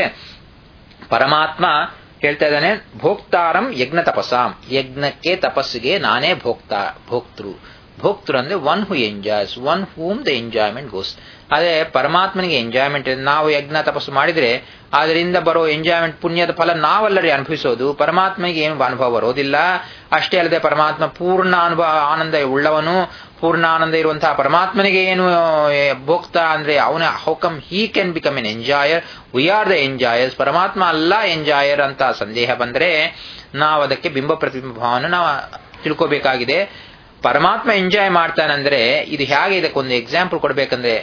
ಪರಮಾತ್ಮ ಹೇಳ್ತಾ ಇದ್ದಾನೆ ಭೋಕ್ತಾರಂ ಯಜ್ಞ ತಪಸಾಂ ಯಜ್ಞಕ್ಕೆ ತಪಸ್ಸಿಗೆ ನಾನೇ ಭೋಕ್ತಾ ಭೋಕ್ತೃ ಭೋಕ್ತೃ ಅಂದ್ರೆ one who enjoys one whom the enjoyment goes ಅದೇ ಪರಮಾತ್ಮನಿಗೆ ಎಂಜಾಯ್ಮೆಂಟ್ ನಾವು ಯಜ್ಞ ತಪಸ್ಸು ಮಾಡಿದ್ರೆ ಅದರಿಂದ ಬರೋ ಎಂಜಾಯ್ಮೆಂಟ್ ಪುಣ್ಯದ ಫಲ ನಾವಲ್ಲರಿ ಅನುಭವಿಸೋದು ಪರಮಾತ್ಮನಿಗೆ ಏನು ಅನುಭವ ಬರೋದಿಲ್ಲ ಅಷ್ಟೇ ಅಲ್ಲದೆ ಪರಮಾತ್ಮ ಪೂರ್ಣ ಅನುಭವ ಆನಂದ ಉಳ್ಳವನು ಪೂರ್ಣ ಆನಂದ ಇರುವಂತಹ ಪರಮಾತ್ಮನಿಗೆ ಏನು ಭೋಕ್ತ ಅಂದ್ರೆ ಅವನ how come he can become an enjoyer we are the enjoyers ಪರಮಾತ್ಮ ಅಲ್ಲ ಎಂಜಾಯರ್ ಅಂತ ಸಂದೇಹ ಬಂದ್ರೆ ನಾವು ಅದಕ್ಕೆ ಬಿಂಬ ಪ್ರತಿಬಿಂಬ ಭಾವನ ನಾವು ತಿಳ್ಕೋಬೇಕಾಗಿದೆ ಪರಮಾತ್ಮ ಎಂಜಾಯ್ ಮಾಡ್ತಾನಂದ್ರೆ ಇದು ಹೇಗೆ ಇದಕ್ಕೊಂದು ಎಕ್ಸಾಂಪಲ್ ಕೊಡ್ಬೇಕಂದ್ರೆ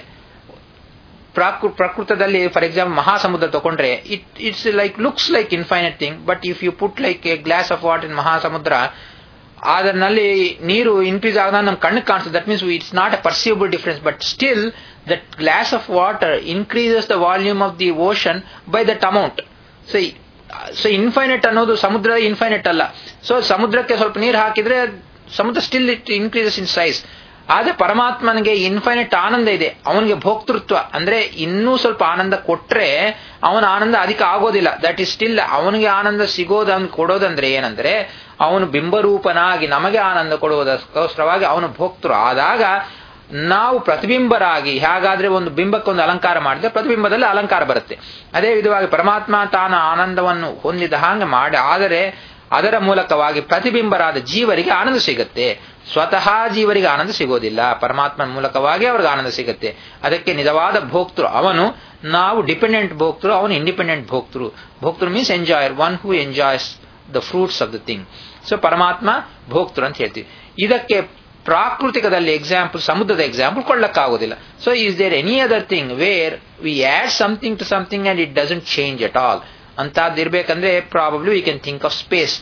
ಪ್ರಕೃತದಲ್ಲಿ ಫಾರ್ ಎಕ್ಸಾಂಪಲ್ ಮಹಾಸಮುದ್ರ ತಗೊಂಡ್ರೆ it it's like looks like infinite thing but if you put like a glass of water in ಮಹಾಸಮುದ್ರ ಅದರಲ್ಲಿ ನೀರು ಇನ್ಕ್ರೀಸ್ ಆದಾಗ ನಮ್ ಕಣ್ಣು ಕಾಣಿಸುತ್ತೆ that means it's not a perceivable difference but still that glass of water increases the volume of the ocean by that amount so so infinite ಅನ್ನೋದು ಸಮುದ್ರ infinite ಅಲ್ಲ ಸೊ ಸಮುದ್ರಕ್ಕೆ ಸ್ವಲ್ಪ ನೀರು ಹಾಕಿದ್ರೆ ಸಮುದ್ರ still it increases in size ಆದ್ರೆ ಪರಮಾತ್ಮನಿಗೆ ಇನ್ಫೈನಟ್ ಆನಂದ ಇದೆ ಅವನಿಗೆ ಭೋಕ್ತೃತ್ವ ಅಂದ್ರೆ ಇನ್ನೂ ಸ್ವಲ್ಪ ಆನಂದ ಕೊಟ್ರೆ ಅವನ ಆನಂದ ಅಧಿಕ ಆಗೋದಿಲ್ಲ ದಟ್ ಇಸ್ ಸ್ಟಿಲ್ ಅವನಿಗೆ ಆನಂದ ಸಿಗೋದು ಅವ್ನು ಕೊಡೋದಂದ್ರೆ ಏನಂದ್ರೆ ಅವನು ಬಿಂಬರೂಪನಾಗಿ ನಮಗೆ ಆನಂದ ಕೊಡುವುದಕ್ಕೋಸ್ಕರವಾಗಿ ಅವನು ಭೋಕ್ತೃ ಆದಾಗ ನಾವು ಪ್ರತಿಬಿಂಬರಾಗಿ ಹೇಗಾದ್ರೆ ಒಂದು ಬಿಂಬಕ್ಕೊಂದು ಅಲಂಕಾರ ಮಾಡಿದ್ರೆ ಪ್ರತಿಬಿಂಬದಲ್ಲಿ ಅಲಂಕಾರ ಬರುತ್ತೆ ಅದೇ ವಿಧವಾಗಿ ಪರಮಾತ್ಮ ತಾನ ಆನಂದವನ್ನು ಹೊಂದಿದ ಹಾಗೆ ಮಾಡಿ ಆದರೆ ಅದರ ಮೂಲಕವಾಗಿ ಪ್ರತಿಬಿಂಬರಾದ ಜೀವರಿಗೆ ಆನಂದ ಸಿಗುತ್ತೆ ಸ್ವತಃ ಜೀವರಿಗೆ ಆನಂದ ಸಿಗೋದಿಲ್ಲ ಪರಮಾತ್ಮನ ಮೂಲಕವಾಗಿ ಅವ್ರಿಗೆ ಆನಂದ ಸಿಗುತ್ತೆ ಅದಕ್ಕೆ ನಿಜವಾದ ಭೋಕ್ತೃ ಅವನು ನಾವು ಡಿಪೆಂಡೆಂಟ್ ಭೋಕ್ತೃ ಅವನು ಇಂಡಿಪೆಂಡೆಂಟ್ ಭೋಕ್ತೃ ಭೋಕ್ತೃ means enjoyer one who enjoys the fruits of the thing so ಪರಮಾತ್ಮ ಭೋಕ್ತೃ ಅಂತ ಹೇಳ್ತೀವಿ ಇದಕ್ಕೆ ಪ್ರಾಕೃತಿಕದಲ್ಲಿ ಎಕ್ಸಾಂಪಲ್ ಸಮುದ್ರದ ಎಕ್ಸಾಂಪಲ್ ಕೊಳ್ಳಕ್ಕಾಗೋದಿಲ್ಲ so is there any other thing where we add something to something and it doesn't change at all ಅಂತದ್ದು ಇರ್ಬೇಕಂದ್ರೆ probably we can think of space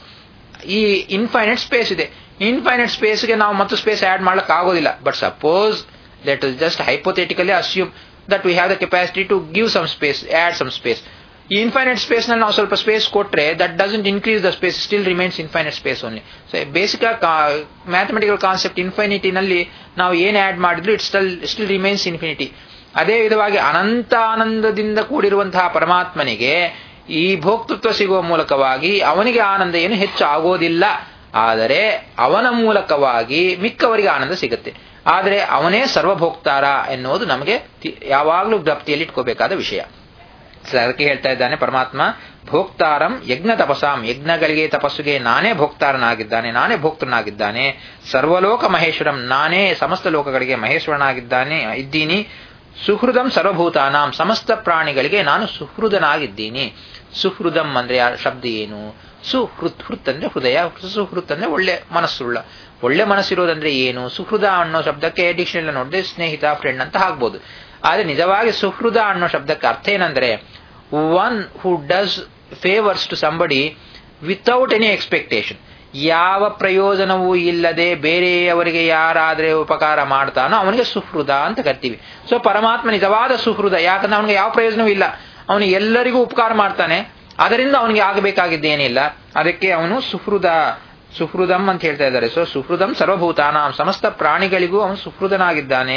ಈ ಇನ್ಫೈನೈಟ್ ಸ್ಪೇಸ್ ಇದೆ ಇನ್ಫೈನೈಟ್ ಸ್ಪೇಸ್ಗೆ ನಾವು ಮತ್ತು ಸ್ಪೇಸ್ ಆಡ್ ಮಾಡ್ಲಿಕ್ಕೆ ಆಗೋದಿಲ್ಲ but suppose let is just hypothetically assume that we have the capacity to give some space add some space ಈ ಇನ್ಫೈನೈಟ್ ಸ್ಪೇಸ್ ನಲ್ಲಿ ನಾವು ಸ್ವಲ್ಪ ಸ್ಪೇಸ್ ಕೊಟ್ರೆ that doesn't increase the space still remains infinite space only so basic mathematical concept ಇನ್ಫೈನಿಟಿನಲ್ಲಿ ನಾವು ಏನ್ add ಮಾಡಿದ್ರು it still still remains infinity ಅದೇ ವಿಧವಾಗಿ ಅನಂತ ಆನಂದದಿಂದ ಕೂಡಿರುವಂತಹ ಪರಮಾತ್ಮನಿಗೆ ಈ ಭೋಕ್ತೃತ್ವ ಸಿಗುವ ಮೂಲಕವಾಗಿ ಅವನಿಗೆ ಆನಂದ ಏನು ಹೆಚ್ಚು ಆಗೋದಿಲ್ಲ ಆದರೆ ಅವನ ಮೂಲಕವಾಗಿ ಮಿಕ್ಕವರಿಗೆ ಆನಂದ ಸಿಗುತ್ತೆ ಆದರೆ ಅವನೇ ಸರ್ವಭೋಕ್ತಾರ ಎನ್ನುವುದು ನಮಗೆ ಯಾವಾಗಲೂ ಜ್ಞಪ್ತಿಯಲ್ಲಿ ಇಟ್ಕೋಬೇಕಾದ ವಿಷಯ ಅದಕ್ಕೆ ಹೇಳ್ತಾ ಇದ್ದಾನೆ ಪರಮಾತ್ಮ ಭೋಕ್ತಾರಂ ಯಜ್ಞ ತಪಸಾಂ ಯಜ್ಞಗಳಿಗೆ ತಪಸ್ಸುಗೆ ನಾನೇ ಭೋಕ್ತಾರನಾಗಿದ್ದಾನೆ ನಾನೇ ಭೋಕ್ತನಾಗಿದ್ದಾನೆ ಸರ್ವಲೋಕ ಮಹೇಶ್ವರಂ ನಾನೇ ಸಮಸ್ತ ಲೋಕಗಳಿಗೆ ಮಹೇಶ್ವರನಾಗಿದ್ದಾನೆ ಇದ್ದೀನಿ ಸುಹೃದಂ ಸರ್ವಭೂತಾನಾಂ ಸಮಸ್ತ ಪ್ರಾಣಿಗಳಿಗೆ ನಾನು ಸುಹೃದನಾಗಿದ್ದೀನಿ ಸುಹೃದಂ ಅಂದ್ರೆ ಶಬ್ದ ಏನು ಸುಹೃತ್ ಹೃತ್ ಅಂದ್ರೆ ಹೃದಯ ಸುಹೃತ್ ಅಂದ್ರೆ ಒಳ್ಳೆ ಮನಸ್ಸುಳ್ಳ ಒಳ್ಳೆ ಮನಸ್ಸಿರೋದಂದ್ರೆ ಏನು ಸುಹೃದ ಅನ್ನೋ ಶಬ್ದಕ್ಕೆ ಡಿಕ್ಷನರಿ ನೋಡಿದ್ರೆ ಸ್ನೇಹಿತ ಫ್ರೆಂಡ್ ಅಂತ ಆಗ್ಬೋದು ಆದ್ರೆ ನಿಜವಾಗಿ ಸುಹೃದ ಅನ್ನೋ ಶಬ್ದಕ್ಕೆ ಅರ್ಥ ಏನಂದ್ರೆ one who does favours to somebody without any expectation ಯಾವ ಪ್ರಯೋಜನವೂ ಇಲ್ಲದೆ ಬೇರೆಯವರಿಗೆ ಯಾರಾದ್ರೆ ಉಪಕಾರ ಮಾಡ್ತಾನೋ ಅವನಿಗೆ ಸುಹೃದ ಅಂತ ಕರಿತೀವಿ ಸೊ ಪರಮಾತ್ಮ ನಿಜವಾದ ಸುಹೃದ ಯಾಕಂದ್ರೆ ಅವನಿಗೆ ಯಾವ ಪ್ರಯೋಜನವೂ ಇಲ್ಲ ಅವನು ಎಲ್ಲರಿಗೂ ಉಪಕಾರ ಮಾಡ್ತಾನೆ ಅದರಿಂದ ಅವನಿಗೆ ಆಗಬೇಕಾಗಿದ್ದೇನಿಲ್ಲ ಅದಕ್ಕೆ ಅವನು ಸುಹೃದ ಸುಹೃದಂ ಅಂತ ಹೇಳ್ತಾ ಇದ್ದಾರೆ ಸೊ ಸುಹೃದಂ ಸರ್ವಭೂತಾನಾಂ ಸಮಸ್ತ ಪ್ರಾಣಿಗಳಿಗೂ ಅವನು ಸುಹೃದನಾಗಿದ್ದಾನೆ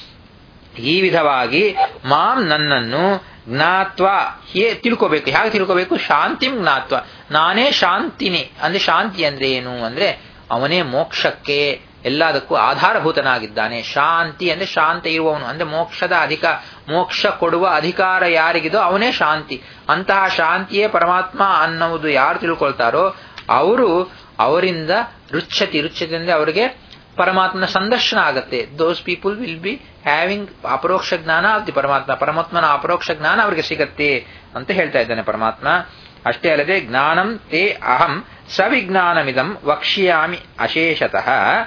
ಈ ವಿಧವಾಗಿ ಮಾಂ ನನ್ನನ್ನು ಜ್ಞಾತ್ವ ಹೇ ತಿಳ್ಕೋಬೇಕು ಹೇಗೆ ತಿಳ್ಕೋಬೇಕು ಶಾಂತಿಂ ಜ್ಞಾತ್ವ ನಾನೇ ಶಾಂತಿನಿ ಅಂದ್ರೆ ಶಾಂತಿ ಅಂದ್ರೆ ಏನು ಅಂದ್ರೆ ಅವನೇ ಮೋಕ್ಷಕ್ಕೆ ಎಲ್ಲದಕ್ಕೂ ಆಧಾರಭೂತನಾಗಿದ್ದಾನೆ ಶಾಂತಿ ಅಂದ್ರೆ ಶಾಂತ ಇರುವವನು ಅಂದ್ರೆ ಮೋಕ್ಷದ ಅಧಿಕ ಮೋಕ್ಷ ಕೊಡುವ ಅಧಿಕಾರ ಯಾರಿಗಿದೋ ಅವನೇ ಶಾಂತಿ ಅಂತಹ ಶಾಂತಿಯೇ ಪರಮಾತ್ಮ ಅನ್ನುವುದು ಯಾರು ತಿಳ್ಕೊಳ್ತಾರೋ ಅವರು ಅವರಿಂದ ರುಚ್ಛತಿ ರುಚ್ಛತಿ ಅಂದ್ರೆ ಅವರಿಗೆ ಪರಮಾತ್ಮನ ಸಂದರ್ಶನ ಆಗತ್ತೆ those people will be having ಅಪರೋಕ್ಷ ಜ್ಞಾನ ಆಫ್ ದಿ ಪರಮಾತ್ಮ ಪರಮಾತ್ಮನ ಅಪರೋಕ್ಷ ಜ್ಞಾನ ಅವರಿಗೆ ಸಿಗತ್ತೆ ಅಂತ ಹೇಳ್ತಾ ಇದ್ದಾನೆ ಪರಮಾತ್ಮ ಅಷ್ಟೇ ಅಲ್ಲದೆ ಜ್ಞಾನಂ ತೇ ಅಹಂ ಸವಿಜ್ಞಾನಮಿದಂ ವಕ್ಷ್ಯಾಮಿ ಅಶೇಷತಃ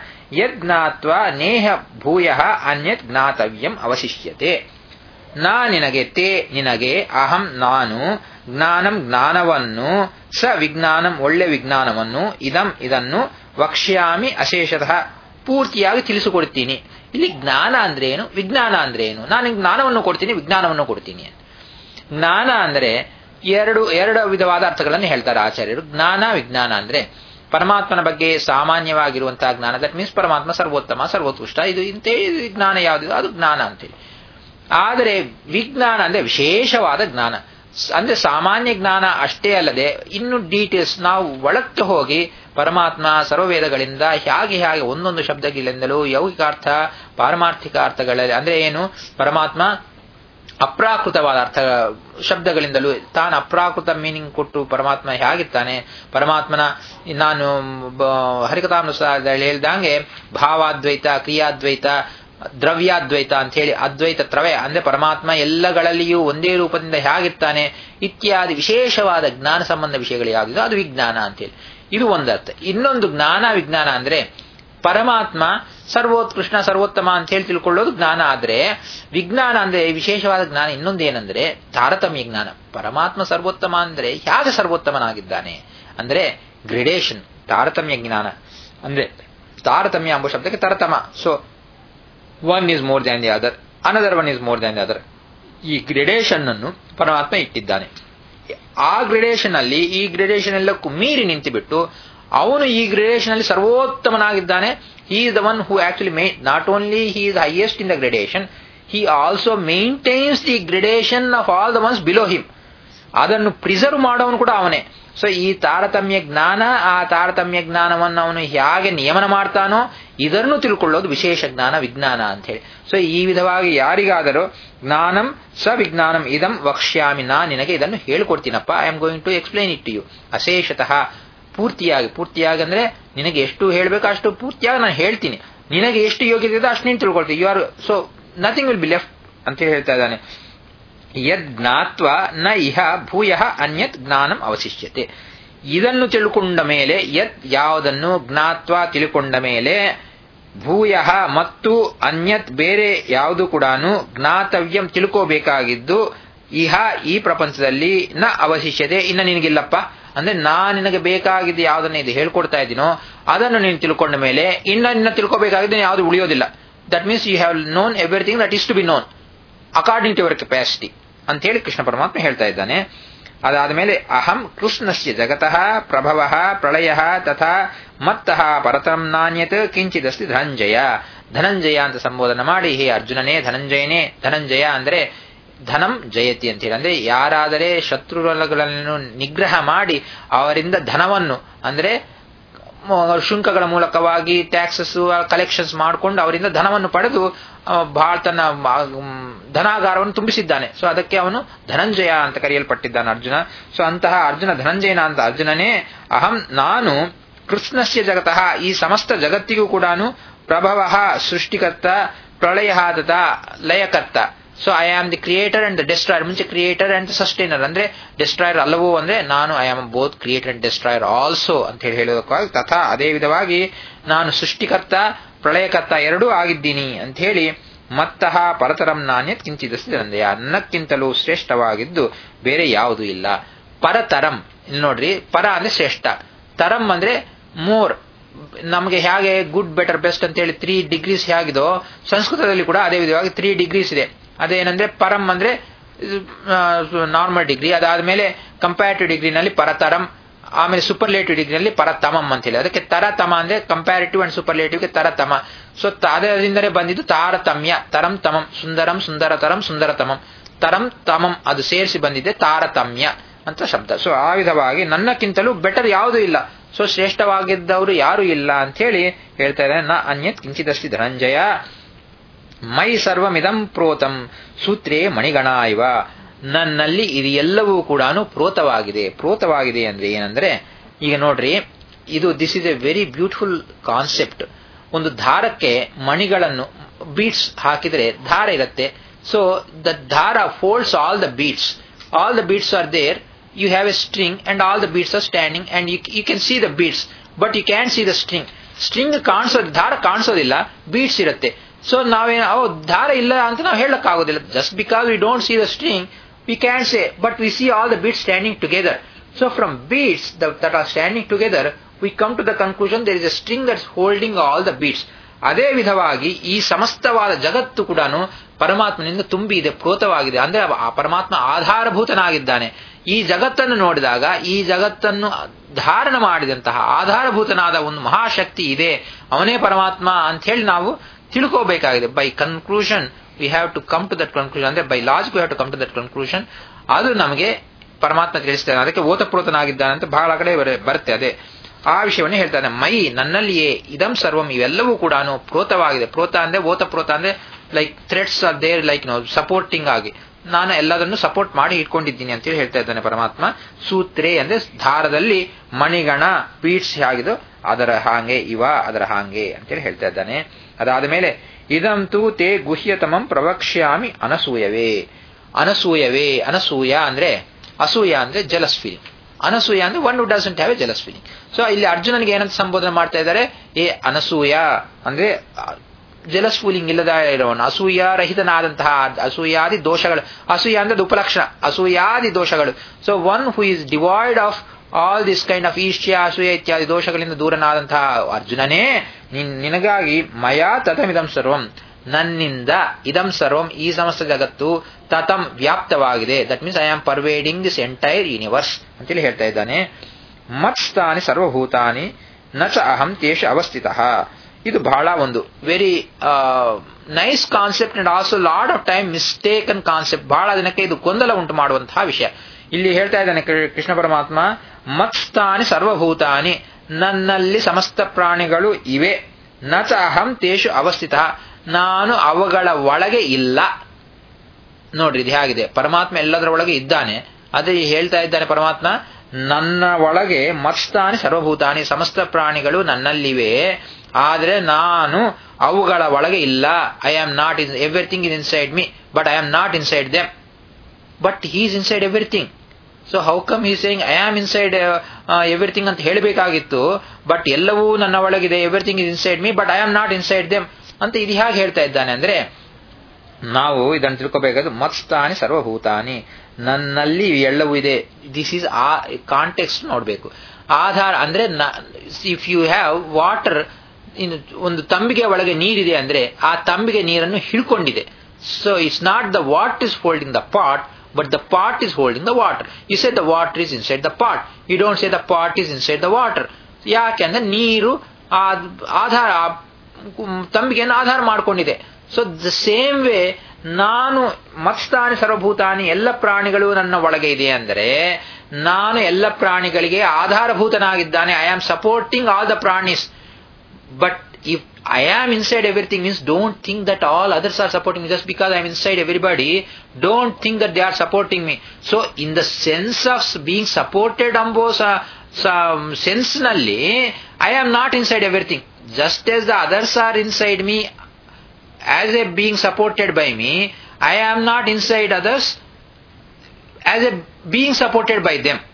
ಯಜ್ಞಾತ್ವ ನೇಹ ಭೂಯ ಅನ್ಯತ್ ಜ್ಞಾತವ್ಯಂ ಅವಶಿಷ್ಯತೆ ನಾ ನಿನಗೆ ತೇ ನಿನಗೆ ಅಹಂ ನಾನು ಜ್ಞಾನಂ ಜ್ಞಾನವನ್ನು ಸ ವಿಜ್ಞಾನಂ ಒಳ್ಳೆ ವಿಜ್ಞಾನವನ್ನು ಇದಂ ಇದನ್ನು ವಕ್ಷ್ಯಾಮಿ ಅಶೇಷತಃ ಪೂರ್ತಿಯಾಗಿ ತಿಳಿಸಿಕೊಡ್ತೀನಿ ಇಲ್ಲಿ ಜ್ಞಾನ ಅಂದ್ರೆ ಏನು ವಿಜ್ಞಾನ ಅಂದ್ರೆ ಏನು ನಾನು ಜ್ಞಾನವನ್ನು ಕೊಡ್ತೀನಿ ವಿಜ್ಞಾನವನ್ನು ಕೊಡ್ತೀನಿ ಜ್ಞಾನ ಅಂದ್ರೆ ಎರಡು ಎರಡು ವಿಧವಾದ ಅರ್ಥಗಳನ್ನು ಹೇಳ್ತಾರೆ ಆಚಾರ್ಯರು ಜ್ಞಾನ ವಿಜ್ಞಾನ ಅಂದ್ರೆ ಪರಮಾತ್ಮನ ಬಗ್ಗೆ ಸಾಮಾನ್ಯವಾಗಿರುವಂತಹ ಜ್ಞಾನ ದಟ್ ಮೀನ್ಸ್ ಪರಮಾತ್ಮ ಸರ್ವೋತ್ತಮ ಸರ್ವೋತ್ಕೃಷ್ಟ ಇದು ಇಂತೆ ಜ್ಞಾನ ಯಾವುದಿದೆ ಅದು ಜ್ಞಾನ ಅಂತೇಳಿ ಆದರೆ ವಿಜ್ಞಾನ ಅಂದ್ರೆ ವಿಶೇಷವಾದ ಜ್ಞಾನ ಅಂದ್ರೆ ಸಾಮಾನ್ಯ ಜ್ಞಾನ ಅಷ್ಟೇ ಅಲ್ಲದೆ ಇನ್ನು ಡೀಟೇಲ್ಸ್ ನಾವು ಒಳಕ್ಕೆ ಹೋಗಿ ಪರಮಾತ್ಮ ಸರ್ವವೇದಗಳಿಂದ ಹೇಗೆ ಹೇಗೆ ಒಂದೊಂದು ಶಬ್ದಗಳಿಂದಲೂ ಯೌಗಿಕಾರ್ಥ ಪಾರಮಾರ್ಥಿಕ ಅರ್ಥಗಳಲ್ಲಿ ಅಂದ್ರೆ ಏನು ಪರಮಾತ್ಮ ಅಪ್ರಾಕೃತವಾದ ಅರ್ಥ ಶಬ್ದಗಳಿಂದಲೂ ತಾನು ಅಪ್ರಾಕೃತ ಮೀನಿಂಗ್ ಕೊಟ್ಟು ಪರಮಾತ್ಮ ಹೇಗಿರ್ತಾನೆ ಪರಮಾತ್ಮನ ನಾನು ಹರಿಕಥಾನುಸಾರದಲ್ಲಿ ಹೇಳ್ದಂಗೆ ಭಾವಾದ್ವೈತ ಕ್ರಿಯಾದ್ವೈತ ದ್ರವ್ಯಾದ್ವೈತ ಅಂತ ಹೇಳಿ ಅದ್ವೈತ ತ್ರವಯ ಅಂದ್ರೆ ಪರಮಾತ್ಮ ಎಲ್ಲಗಳಲ್ಲಿಯೂ ಒಂದೇ ರೂಪದಿಂದ ಹೇಗಿರ್ತಾನೆ ಇತ್ಯಾದಿ ವಿಶೇಷವಾದ ಜ್ಞಾನ ಸಂಬಂಧ ವಿಷಯಗಳು ಯಾವುದಿದೆ ಅದು ವಿಜ್ಞಾನ ಅಂತೇಳಿ ಇದು ಒಂದರ್ಥ ಇನ್ನೊಂದು ಜ್ಞಾನ ವಿಜ್ಞಾನ ಅಂದ್ರೆ ಪರಮಾತ್ಮ ಸರ್ವೋತ್ಕೃಷ್ಣ ಸರ್ವೋತ್ತಮ ಅಂತ ಹೇಳಿ ತಿಳ್ಕೊಳ್ಳೋದು ಜ್ಞಾನ ಆದ್ರೆ ವಿಜ್ಞಾನ ಅಂದ್ರೆ ವಿಶೇಷವಾದ ಜ್ಞಾನ ಇನ್ನೊಂದು ಏನಂದ್ರೆ ತಾರತಮ್ಯ ಜ್ಞಾನ ಪರಮಾತ್ಮ ಸರ್ವೋತ್ತಮ ಅಂದ್ರೆ ಹೇಗೆ ಸರ್ವೋತ್ತಮನಾಗಿದ್ದಾನೆ ಅಂದ್ರೆ ಗ್ರಿಡೇಷನ್ ತಾರತಮ್ಯ ಜ್ಞಾನ ಅಂದ್ರೆ ತಾರತಮ್ಯ ಎಂಬ ಶಬ್ದಕ್ಕೆ ತರತಮ so one is more than the other another one is more than the other ಈ ಗ್ರಿಡೇಷನ್ ಅನ್ನು ಪರಮಾತ್ಮ ಇಟ್ಟಿದ್ದಾನೆ ಆ ಗ್ರಿಡೇಷನ್ ಅಲ್ಲಿ ಈ ಗ್ರಿಡೇಷನ್ ಎಲ್ಲಕ್ಕೂ ಮೀರಿ ನಿಂತುಬಿಟ್ಟು ಅವನು ಈ ಗ್ರೇಡೇಷನ್ ಅಲ್ಲಿ ಸರ್ವೋತ್ತಮನಾಗಿದ್ದಾನೆ he is the one who actually may not only he is highest in the gradation he also maintains the gradation of all the ones below him ಅದನ್ನು ಪ್ರಿಸರ್ವ್ ಮಾಡೋನು ಕೂಡ ಅವನೇ ಸೊ ಈ ತಾರತಮ್ಯ ಜ್ಞಾನ ಆ ತಾರತಮ್ಯ ಜ್ಞಾನವನ್ನು ಅವನು ಹೇಗೆ ನಿಯಮನ ಮಾಡ್ತಾನೋ ಇದನ್ನು ತಿಳ್ಕೊಳ್ಳೋದು ವಿಶೇಷ ಜ್ಞಾನ ವಿಜ್ಞಾನ ಅಂತ ಹೇಳಿ ಸೊ ಈ ವಿಧವಾಗಿ ಯಾರಿಗಾದರೂ ಜ್ಞಾನಂ ಸ ವಿಜ್ಞಾನಂ ಇದಂ ವಕ್ಷ್ಯಾಮಿ ನಾ ನಿನಗೆ ಇದನ್ನು ಹೇಳ್ಕೊಡ್ತೀನಪ್ಪ I am going to explain it to you ಅಶೇಷತಃ ಪೂರ್ತಿಯಾಗಿ ಪೂರ್ತಿಯಾಗಿ ಅಂದ್ರೆ ನಿನಗೆ ಎಷ್ಟು ಹೇಳಬೇಕು ಅಷ್ಟು ಪೂರ್ತಿಯಾಗಿ ನಾನು ಹೇಳ್ತೀನಿ ನಿನಗೆ ಎಷ್ಟು ಯೋಗ್ಯತೆ ಇದೆ ಅಷ್ಟು ನೀನು ತಿಳ್ಕೊಳ್ತೀನಿ you are so nothing will be left ಅಂತ ಹೇಳ್ತಾ ಇದ್ದಾನೆ ಯದ್ ಜ್ಞಾತ್ವ ನ ಇಹ ಭೂಯ ಅನ್ಯತ್ ಜ್ಞಾನಂ ಅವಶಿಷ್ಯತೆ ಇದನ್ನು ತಿಳ್ಕೊಂಡ ಮೇಲೆ ಯತ್ ಯಾವುದನ್ನು ಜ್ಞಾತ್ವ ತಿಳ್ಕೊಂಡ ಮೇಲೆ ಭೂಯ ಮತ್ತು ಅನ್ಯತ್ ಬೇರೆ ಯಾವುದು ಕೂಡ ಜ್ಞಾತವ್ಯಂ ತಿಳ್ಕೋಬೇಕಾಗಿದ್ದು ಇಹ ಈ ಪ್ರಪಂಚದಲ್ಲಿ ನ ಅವಶಿಷ್ಯತೆ ಇನ್ನ ನಿನಗಿಲ್ಲಪ್ಪ ಅಂದ್ರೆ ನಾ ನಿನಗೆ ಬೇಕಾಗಿದ್ದು ಯಾವುದನ್ನ ಇದು ಹೇಳ್ಕೊಡ್ತಾ ಇದ್ದೀನೋ ಅದನ್ನು ನೀನು ತಿಳ್ಕೊಂಡ ಮೇಲೆ ಇನ್ನ ನಿನ್ನ ತಿಳ್ಕೋಬೇಕಾಗಿದ್ದು ಯಾವುದು ಉಳಿಯೋದಿಲ್ಲ that means you have known everything that is to be known according to our capacity ಅಂತ ಹೇಳಿ ಕೃಷ್ಣ ಪರಮಾತ್ಮ ಹೇಳ್ತಾ ಇದ್ದಾನೆ ಅದಾದ ಮೇಲೆ ಅಹಂ ಕೃಷ್ಣಸ್ಯ ಜಗತಃ ಪ್ರಭವ ಪ್ರಳಯ ತಥಾ ಮತ್ತಃ ಪರತಂ ನಾಣ್ಯತ್ ಕಿಂಚಿದಸ್ತಿ ಧನಂಜಯ ಧನಂಜಯ ಅಂತ ಸಂಬೋಧನೆ ಮಾಡಿ ಹೇ ಅರ್ಜುನನೇ ಧನಂಜಯನೇ ಧನಂಜಯ ಅಂದ್ರೆ ಧನಂ ಜಯತಿ ಅಂತ ಹೇಳಿ ಅಂದ್ರೆ ಯಾರಾದರೆ ಶತ್ರುಗಳನ್ನು ನಿಗ್ರಹ ಮಾಡಿ ಅವರಿಂದ ಧನವನ್ನು ಅಂದ್ರೆ ಶುಂಕಗಳ ಮೂಲಕವಾಗಿ ಟ್ಯಾಕ್ಸಸ್ ಕಲೆಕ್ಷನ್ಸ್ ಮಾಡಿಕೊಂಡು ಅವರಿಂದ ಧನವನ್ನು ಪಡೆದು ಬಹಳ ತನ್ನ ಧನಾಗಾರವನ್ನು ತುಂಬಿಸಿದ್ದಾನೆ ಸೊ ಅದಕ್ಕೆ ಅವನು ಧನಂಜಯ ಅಂತ ಕರೆಯಲ್ಪಟ್ಟಿದ್ದಾನೆ ಅರ್ಜುನ ಸೊ ಅಂತಹ ಅರ್ಜುನ ಧನಂಜಯನ ಅಂತ ಅರ್ಜುನನೇ ಅಹಂ ನಾನು ಕೃಷ್ಣಸ್ಯ ಜಗತಃ ಈ ಸಮಸ್ತ ಜಗತ್ತಿಗೂ ಕೂಡ ಪ್ರಭವ ಸೃಷ್ಟಿಕರ್ತ ಪ್ರಳಯ ತಥಾ ಲಯಕರ್ತ so I am the creator and the destroyer ಮುಂಚೆ ಕ್ರಿಯೇಟರ್ ಅಂಡ್ ಡಿಸ್ಟ್ರೈನರ್ ಅಂದ್ರೆ ಡಿಸ್ಟ್ರಾಯರ್ ಅಲ್ಲವೋ ಅಂದ್ರೆ ನಾನು I am both creator and destroyer also ಅಂತ ಹೇಳಿ ಹೇಳೋದಕ್ಕಾಗಿ ತಥಾ ಅದೇ ವಿಧವಾಗಿ ನಾನು ಸೃಷ್ಟಿಕರ್ತ ಪ್ರಳಯಕರ್ತ ಎರಡೂ ಆಗಿದ್ದೀನಿ ಅಂತ ಹೇಳಿ ಮತ್ತಃ ಪರತರಂ ನಾಣ್ಯತ್ ಕಿಂಚಿದಸ್ತಿ ಧನಂಜಯ ಅನ್ನಕ್ಕಿಂತಲೂ ಶ್ರೇಷ್ಠವಾಗಿದ್ದು ಬೇರೆ ಯಾವುದೂ ಇಲ್ಲ ಪರತರಂ ಇಲ್ಲಿ ನೋಡ್ರಿ ಪರ ಅಂದ್ರೆ ಶ್ರೇಷ್ಠ ತರಂ ಅಂದ್ರೆ ಮೋರ್ ನಮಗೆ ಹೇಗೆ ಗುಡ್ ಬೆಟರ್ ಬೆಸ್ಟ್ ಅಂತ ಹೇಳಿ ತ್ರೀ ಡಿಗ್ರೀಸ್ ಹೇಗಿದೋ ಸಂಸ್ಕೃತದಲ್ಲಿ ಕೂಡ ಅದೇ ವಿಧವಾಗಿ ತ್ರೀ ಡಿಗ್ರೀಸ್ ಇದೆ ಅದೇನಂದ್ರೆ ಪರಂ ಅಂದ್ರೆ ನಾರ್ಮಲ್ ಡಿಗ್ರಿ ಅದಾದ್ಮೇಲೆ ಕಂಪ್ಯಾರಿಟಿವ್ ಡಿಗ್ರಿನಲ್ಲಿ ಪರತರಂ ಆಮೇಲೆ ಸೂಪರ್ಲೇಟಿವ್ ಡಿಗ್ರಿನಲ್ಲಿ ಪರತಮಂ ಅಂತ ಹೇಳಿ ಅದಕ್ಕೆ ತರತಮ ಅಂದ್ರೆ ಕಂಪ್ಯಾರಿಟಿವ್ ಅಂಡ್ ಸೂಪರ್ಲೇಟಿವ್ಗೆ ತರತಮ ಸೊ ಅದರಿಂದಲೇ ಬಂದಿದ್ದು ತಾರತಮ್ಯ ತರಂ ತಮಂ ಸುಂದರಂ ಸುಂದರತರಂ ಸುಂದರತಮಂ ತರಂ ತಮಂ ಅದು ಸೇರಿಸಿ ಬಂದಿದೆ ತಾರತಮ್ಯ ಅಂತ ಶಬ್ದ ಸೊ ಆ ವಿಧವಾಗಿ ನನ್ನಕ್ಕಿಂತಲೂ ಬೆಟರ್ ಯಾವುದೂ ಇಲ್ಲ ಸೊ ಶ್ರೇಷ್ಠವಾಗಿದ್ದವರು ಯಾರು ಇಲ್ಲ ಅಂತ ಹೇಳಿ ಹೇಳ್ತಾ ಇದ್ದಾರೆ ನ ಅನ್ಯತ್ ಕಿಂಚಿದಸ್ತಿ ಧನಂಜಯ ಮೈ ಸರ್ವಮಿದಂ ಪ್ರೋತಂ ಸೂತ್ರೇ ಮಣಿಗಣ ಇವ ನನ್ನಲ್ಲಿ ಇದು ಎಲ್ಲವೂ ಕೂಡ ಪ್ರೋತವಾಗಿದೆ ಪ್ರೋತವಾಗಿದೆ ಅಂದ್ರೆ ಏನಂದ್ರೆ ಈಗ ನೋಡ್ರಿ ಇದು this is a very beautiful concept ಒಂದು ದಾರಕ್ಕೆ ಮಣಿಗಳನ್ನು ಬೀಟ್ಸ್ ಹಾಕಿದ್ರೆ ದಾರ ಇರುತ್ತೆ so the dara folds all the beads all the beads are there you have a string and all the beads are standing and you, you can see the beads but you can't see the string string ಕಾಣಿಸೋದು ದಾರ ಕಾಣಿಸೋದಿಲ್ಲ beats ಇರುತ್ತೆ so ನಾವೇ ಓ ದಾರ ಇಲ್ಲ ಅಂತ ನಾವು ಹೇಳಕ್ಕಾಗೋದಿಲ್ಲ just because we don't see the string we can say but we see all the beads standing together so from beads that are standing together we come to the conclusion there is a string that's holding all the beads ಅದೇ ವಿಧವಾಗಿ ಈ ಸಮಸ್ತವಾದ ಜಗತ್ತು ಕೂಡ ಪರಮಾತ್ಮನಿಂದ ತುಂಬಿ ಇದೆ ಪ್ರೋತವಾಗಿದೆ ಅಂದ್ರೆ ಆ ಪರಮಾತ್ಮ ಆಧಾರಭೂತನಾಗಿದ್ದಾನೆ ಈ ಜಗತ್ತನ್ನು ನೋಡಿದಾಗ ಈ ಜಗತ್ತನ್ನು ಧಾರಣ ಮಾಡಿದಂತಹ ಆಧಾರಭೂತನಾದ ಒಂದು ಮಹಾಶಕ್ತಿ ಇದೆ ಅವನೇ ಪರಮಾತ್ಮ ಅಂತ ಹೇಳಿ ನಾವು ತಿಳ್ಕೋಬೇಕಾಗಿದೆ by conclusion we have to come to that conclusion ಅಂದ್ರೆ by logic we have to come to that conclusion ಅದು ನಮಗೆ ಪರಮಾತ್ಮ ತಿಳಿಸ್ತಾನೆ ಅದಕ್ಕೆ ಓತಪ್ರೋತನಾಗಿದ್ದಾನೆ ಅಂತ ಬಹಳ ಕಡೆ ಬರುತ್ತೆ ಅದೇ ಆ ವಿಷಯವನ್ನೇ ಹೇಳ್ತಾನೆ ಮೈ ನನ್ನಲ್ಲಿಯೇ ಇದಂ ಸರ್ವಂ ಇವೆಲ್ಲವೂ ಕೂಡ ಪ್ರೋತವಾಗಿದೆ ಪ್ರೋತ ಅಂದ್ರೆ ಓತಪ್ರೋತ ಅಂದ್ರೆ like threads are there like no supporting ಆಗಿ ನಾನು ಎಲ್ಲದನ್ನು ಸಪೋರ್ಟ್ ಮಾಡಿ ಇಟ್ಕೊಂಡಿದ್ದೀನಿ ಅಂತೇಳಿ ಹೇಳ್ತಾ ಇದ್ದಾನೆ ಪರಮಾತ್ಮ ಸೂತ್ರೆ ಅಂದ್ರೆ ಧಾರದಲ್ಲಿ ಮಣಿಗಣ ಬೀಟ್ಸ್ ಆಗಿದೋ ಅದರ ಹಾಗೆ ಇವ ಅದರ ಹಾಗೆ ಅಂತೇಳಿ ಹೇಳ್ತಾ ಇದ್ದಾನೆ ಅದಾದ ಮೇಲೆ ಇದಂತೂ ತೇ ಗುಹ್ಯತಮಂ ಪ್ರವಕ್ಷ್ಯಾಮಿ ಅನಸೂಯವೇ ಅನಸೂಯವೇ ಅನಸೂಯ ಅಂದ್ರೆ ಅಸೂಯ ಅಂದ್ರೆ ಜಲಸ್ ಫೀಲಿಂಗ್ ಅನಸೂಯ ಅಂದ್ರೆ one do doesn't have a jealous feeling so ಇಲ್ಲಿ ಅರ್ಜುನನಿಗೆ ಏನಂತ ಸಂಬೋಧನೆ ಮಾಡ್ತಾ ಇದ್ದಾರೆ ಏ ಅನಸೂಯ ಅಂದ್ರೆ ಜಲಸ್ ಫೂಲಿಂಗ್ ಇಲ್ಲದ ಇರೋನು ಅಸೂಯ ರಹಿತನಾದಂತಹ ಅಸೂಯಾದಿ ದೋಷಗಳು ಅಸೂಯ ಅಂದ್ರೆ ಉಪಲಕ್ಷಣ ಅಸೂಯಾದಿ ದೋಷಗಳು so one who is devoid of all this kind of ಈಶ್ಯ ಅಸೂಯ ಇತ್ಯಾದಿ ದೋಷಗಳಿಂದ ದೂರನಾದಂತಹ ಅರ್ಜುನನೇ ನಿನಗಾಗಿ ಮಯಾ ತಥಮಿದಂ ಸರ್ವಂ ನನ್ನಿಂದ ಇದಂ ಸರ್ವಂ ಈ ಸಮಸ್ತ ಜಗತ್ತು ತತಂ ವ್ಯಾಪ್ತವಾಗಿದೆ that means I am pervading this entire universe ಅಂತೇಳಿ ಹೇಳ್ತಾ ಇದ್ದಾನೆ ಮತ್ಸ್ತಾನಿ ಸರ್ವಭೂತಾನಿ ನ ಚ ಅಹಂ ತೇಷ ಅವಸ್ಥಿತ ಇದು ಬಹಳ ಒಂದು very nice concept and also lot of time mistaken concept ಬಹಳ ದಿನಕ್ಕೆ ಇದು ಗೊಂದಲ ಉಂಟು ಮಾಡುವಂತಹ ವಿಷಯ ಇಲ್ಲಿ ಹೇಳ್ತಾ ಇದ್ದಾನೆ ಕೃಷ್ಣ ಪರಮಾತ್ಮ ಮತ್ಸ್ತಾನಿ ಸರ್ವಭೂತಾನಿ ನನ್ನಲ್ಲಿ ಸಮಸ್ತ ಪ್ರಾಣಿಗಳು ಇವೆ ನ ಚ ಅಹಂ ತೇಷು ಅವಸ್ಥಿತ ನಾನು ಅವುಗಳ ಒಳಗೆ ಇಲ್ಲ ನೋಡ್ರಿ ಇದು ಹೇಗಿದೆ ಪರಮಾತ್ಮ ಎಲ್ಲದರ ಒಳಗೆ ಇದ್ದಾನೆ ಅದೇ ಹೇಳ್ತಾ ಇದ್ದಾನೆ ಪರಮಾತ್ಮ ನನ್ನ ಒಳಗೆ ಮತ್ಸ್ತಾನಿ ಸರ್ವಭೂತಾನಿ ಸಮಸ್ತ ಪ್ರಾಣಿಗಳು ನನ್ನಲ್ಲಿವೆ ಆದರೆ ನಾನು ಅವುಗಳ ಒಳಗೆ ಇಲ್ಲ I am not in everything is inside me but I am not inside them but he is inside everything so how come he saying I am inside everything ಅಂತ ಹೇಳಬೇಕಾಗಿತ್ತು ಬಟ್ ಎಲ್ಲವೂ ನನ್ನ ಒಳಗಿದೆ everything is inside me but I am not inside them ಅಂತ ಇದು ಹೇಗೆ ಹೇಳ್ತಾ ಇದ್ದಾನೆ ಅಂದ್ರೆ ನಾವು ಇದನ್ನು ತಿಳ್ಕೋಬೇಕಾದ್ರೆ ಮತ್ಸ್ತಾನಿ ಸರ್ವಭೂತಾನಿ ನನ್ನಲ್ಲಿ ಎಲ್ಲವೂ ಇದೆ ದಿಸ್ ಈಸ್ ಆ ಕಾಂಟೆಕ್ಸ್ಟ್ ನೋಡಬೇಕು ಆಧಾರ ಅಂದ್ರೆ if you have water in ಒಂದು ತಂಬಿಗೆ ಒಳಗೆ ನೀರಿದೆ ಅಂದ್ರೆ ಆ ತಂಬಿಗೆ ನೀರನ್ನು ಹಿಡ್ಕೊಂಡಿದೆ so it's not the what is holding the pot but the pot is holding the water you say the water is inside the pot you don't say the pot is inside the water ಯಾಕೆಂದ್ರೆ ನೀರು ಆಧಾರ ತಂಬಿಗೆಯನ್ನು ಆಧಾರ ಮಾಡಿಕೊಂಡಿದೆ so the same way ನಾನು ಮತ್ಸ್ತಾನಿ ಸರ್ವಭೂತಾನಿ ಎಲ್ಲ ಪ್ರಾಣಿಗಳು ನನ್ನ ಒಳಗೆ ಇದೆ ಅಂದರೆ ನಾನು ಎಲ್ಲ ಪ್ರಾಣಿಗಳಿಗೆ ಆಧಾರಭೂತನಾಗಿದ್ದಾನೆ I am supporting all the ಪ್ರಾಣಿಸ್ but if I am inside everything means don't think that all others are supporting just because I am inside everybody don't think that they are supporting me so in the sense of being supported ಅಂಬೋ sense ನಲ್ಲಿ I am not inside everything just as the others are inside me as a being supported by me I am not inside others as a being supported by them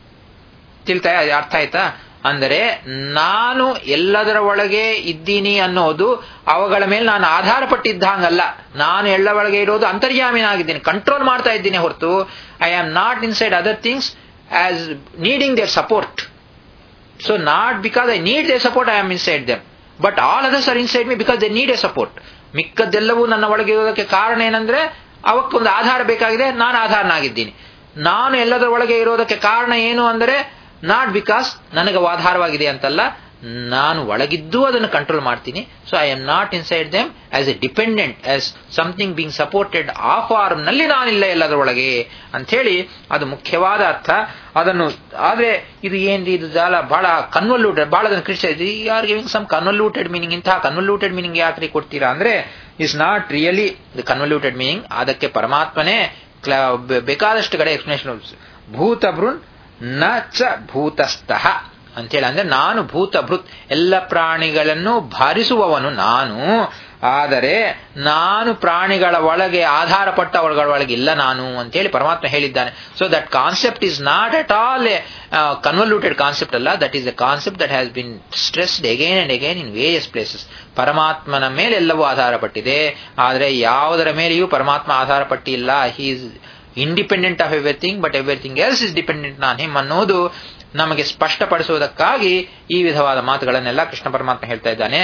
ತಿಳ್ತಾ ಅರ್ಥ ಆಯ್ತಾ ಅಂದರೆ ನಾನು ಎಲ್ಲದರ ಒಳಗೆ ಇದ್ದೀನಿ ಅನ್ನೋದು ಅವುಗಳ ಮೇಲೆ ನಾನು ಆಧಾರ ಪಟ್ಟಿದ್ದಂಗಲ್ಲ ನಾನು ಎಲ್ಲ ಒಳಗೆ ಇರೋದು ಅಂತರ್ಯಾಮಿನಾಗಿದ್ದೀನಿ ಕಂಟ್ರೋಲ್ ಮಾಡ್ತಾ ಇದ್ದೀನಿ ಹೊರತು I am not inside other things as needing their support so not because I need their support I am inside them but all others are inside me because they need a support ಮಿಕ್ಕದ್ದೆಲ್ಲವೂ ನನ್ನ ಒಳಗೆ ಇರೋದಕ್ಕೆ ಕಾರಣ ಏನಂದ್ರೆ ಅವಕ್ಕೊಂದು ಆಧಾರ ಬೇಕಾಗಿದೆ ನಾನು ಆಧಾರನಾಗಿದ್ದೀನಿ ನಾನು ಎಲ್ಲದರ ಒಳಗೆ ಇರೋದಕ್ಕೆ ಕಾರಣ ಏನು ಅಂದರೆ ನಾಟ್ ಬಿಕಾಸ್ ನನಗೆ ಆಧಾರವಾಗಿದೆ ಅಂತಲ್ಲ ನಾನು ಒಳಗಿದ್ದು ಅದನ್ನು ಕಂಟ್ರೋಲ್ ಮಾಡ್ತೀನಿ so I am not inside them as a dependent as something being supported ಆ ಫಾರ್ಮ್ ನಲ್ಲಿ ನಾನಿಲ್ಲ ಎಲ್ಲದರ ಒಳಗೆ ಅಂಥೇಳಿ ಅದು ಮುಖ್ಯವಾದ ಅರ್ಥ ಅದನ್ನು ಆದ್ರೆ ಇದು ಏನ್ರಿ ಇದು ಜಾಲ ಬಹಳ ಕನ್ವಲ್ಯೂಟೆಡ್ ಬಹಳ ಅದನ್ನು criticise or giving some convoluted meaning ಇಂತಹ ಕನ್ವಲ್ಯೂಟೆಡ್ ಮೀನಿಂಗ್ ಯಾಕ್ರಿ ಕೊಡ್ತೀರಾ ಅಂದ್ರೆ is not really the convoluted meaning ಅದಕ್ಕೆ ಪರಮಾತ್ಮನೇ ಬೇಕಾದಷ್ಟು ಕಡೆ ಎಕ್ಸ್ಪ್ಲನೇಷನ್ ಭೂತ ಭೃನ್ ನ ಚ ಭೂತಸ್ಥಃ ಅಂತೇಳಿ ಅಂದ್ರೆ ನಾನು ಭೂತಭೃತ್ ಎಲ್ಲ ಪ್ರಾಣಿಗಳನ್ನು ಭರಿಸುವವನು ನಾನು ಆದರೆ ನಾನು ಪ್ರಾಣಿಗಳ ಒಳಗೆ ಆಧಾರ ಪಟ್ಟವಗಳ ಒಳಗೆ ಇಲ್ಲ ನಾನು ಅಂತೇಳಿ ಪರಮಾತ್ಮ ಹೇಳಿದ್ದಾನೆ so that concept is not at all a convoluted concept ಅಲ್ಲ that is a concept that has been stressed again and again in various places ಪರಮಾತ್ಮನ ಮೇಲೆ ಎಲ್ಲವೂ ಆಧಾರ ಪಟ್ಟಿದೆ ಆದರೆ ಯಾವುದರ ಮೇಲೆಯೂ ಪರಮಾತ್ಮ ಆಧಾರ ಪಟ್ಟಿಲ್ಲ he's independent of everything but everything else is dependent on him ಅನ್ನೋದು ನಮಗೆ ಸ್ಪಷ್ಟಪಡಿಸುವುದಕ್ಕಾಗಿ ಈ ವಿಧವಾದ ಮಾತುಗಳನ್ನೆಲ್ಲ ಕೃಷ್ಣ ಪರಮಾತ್ಮ ಹೇಳ್ತಾ ಇದ್ದಾನೆ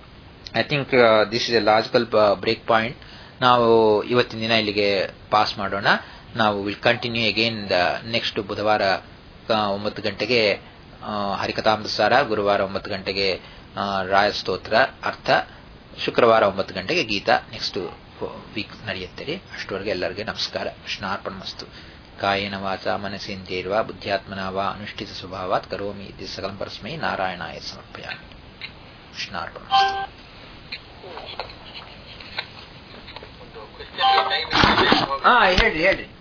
I think this is a logical break point ನಾವು ಇವತ್ತಿನ ದಿನ ಇಲ್ಲಿಗೆ ಪಾಸ್ ಮಾಡೋಣ ನಾವು will continue again the next ಬುಧವಾರ ಒಂಬತ್ತು ಗಂಟೆಗೆ ಹರಿಕಥಾಮೃತಸಾರ ಗುರುವಾರ ಒಂಬತ್ತು ಗಂಟೆಗೆ ರಾಯ ಸ್ತೋತ್ರ ಅರ್ಥ ಶುಕ್ರವಾರ ಒಂಬತ್ತು ಗಂಟೆಗೆ ಗೀತಾ ನೆಕ್ಸ್ಟ್ ವೀಕ್ ನಡೆಯುತ್ತೆ ಅಷ್ಟವರೆಗೆ ಎಲ್ಲರಿಗೆ ನಮಸ್ಕಾರ ಕೃಷ್ಣಾರ್ಪಣ ಮಸ್ತು ಕಾಯೇನ ವಾಚ ಮನಸೇಂದ್ರಿಯರ್ವಾ ಬುದ್ಧ್ಯಾತ್ಮನ ವಾ ಅನುಷ್ಠಿತ ಸ್ವಭಾವಾತ್ ಕರೋಮಿ ಇತಿ ಸಕಲಂ ಪರಸ್ಮೈ ನಾರಾಯಣಾಯ ಸಮರ್ಪಯಾಮಿ ಕೃಷ್ಣಾರ್ಪಣ ಹಾ ಹೇಳ್ರಿ ಹೇಳ್ರಿ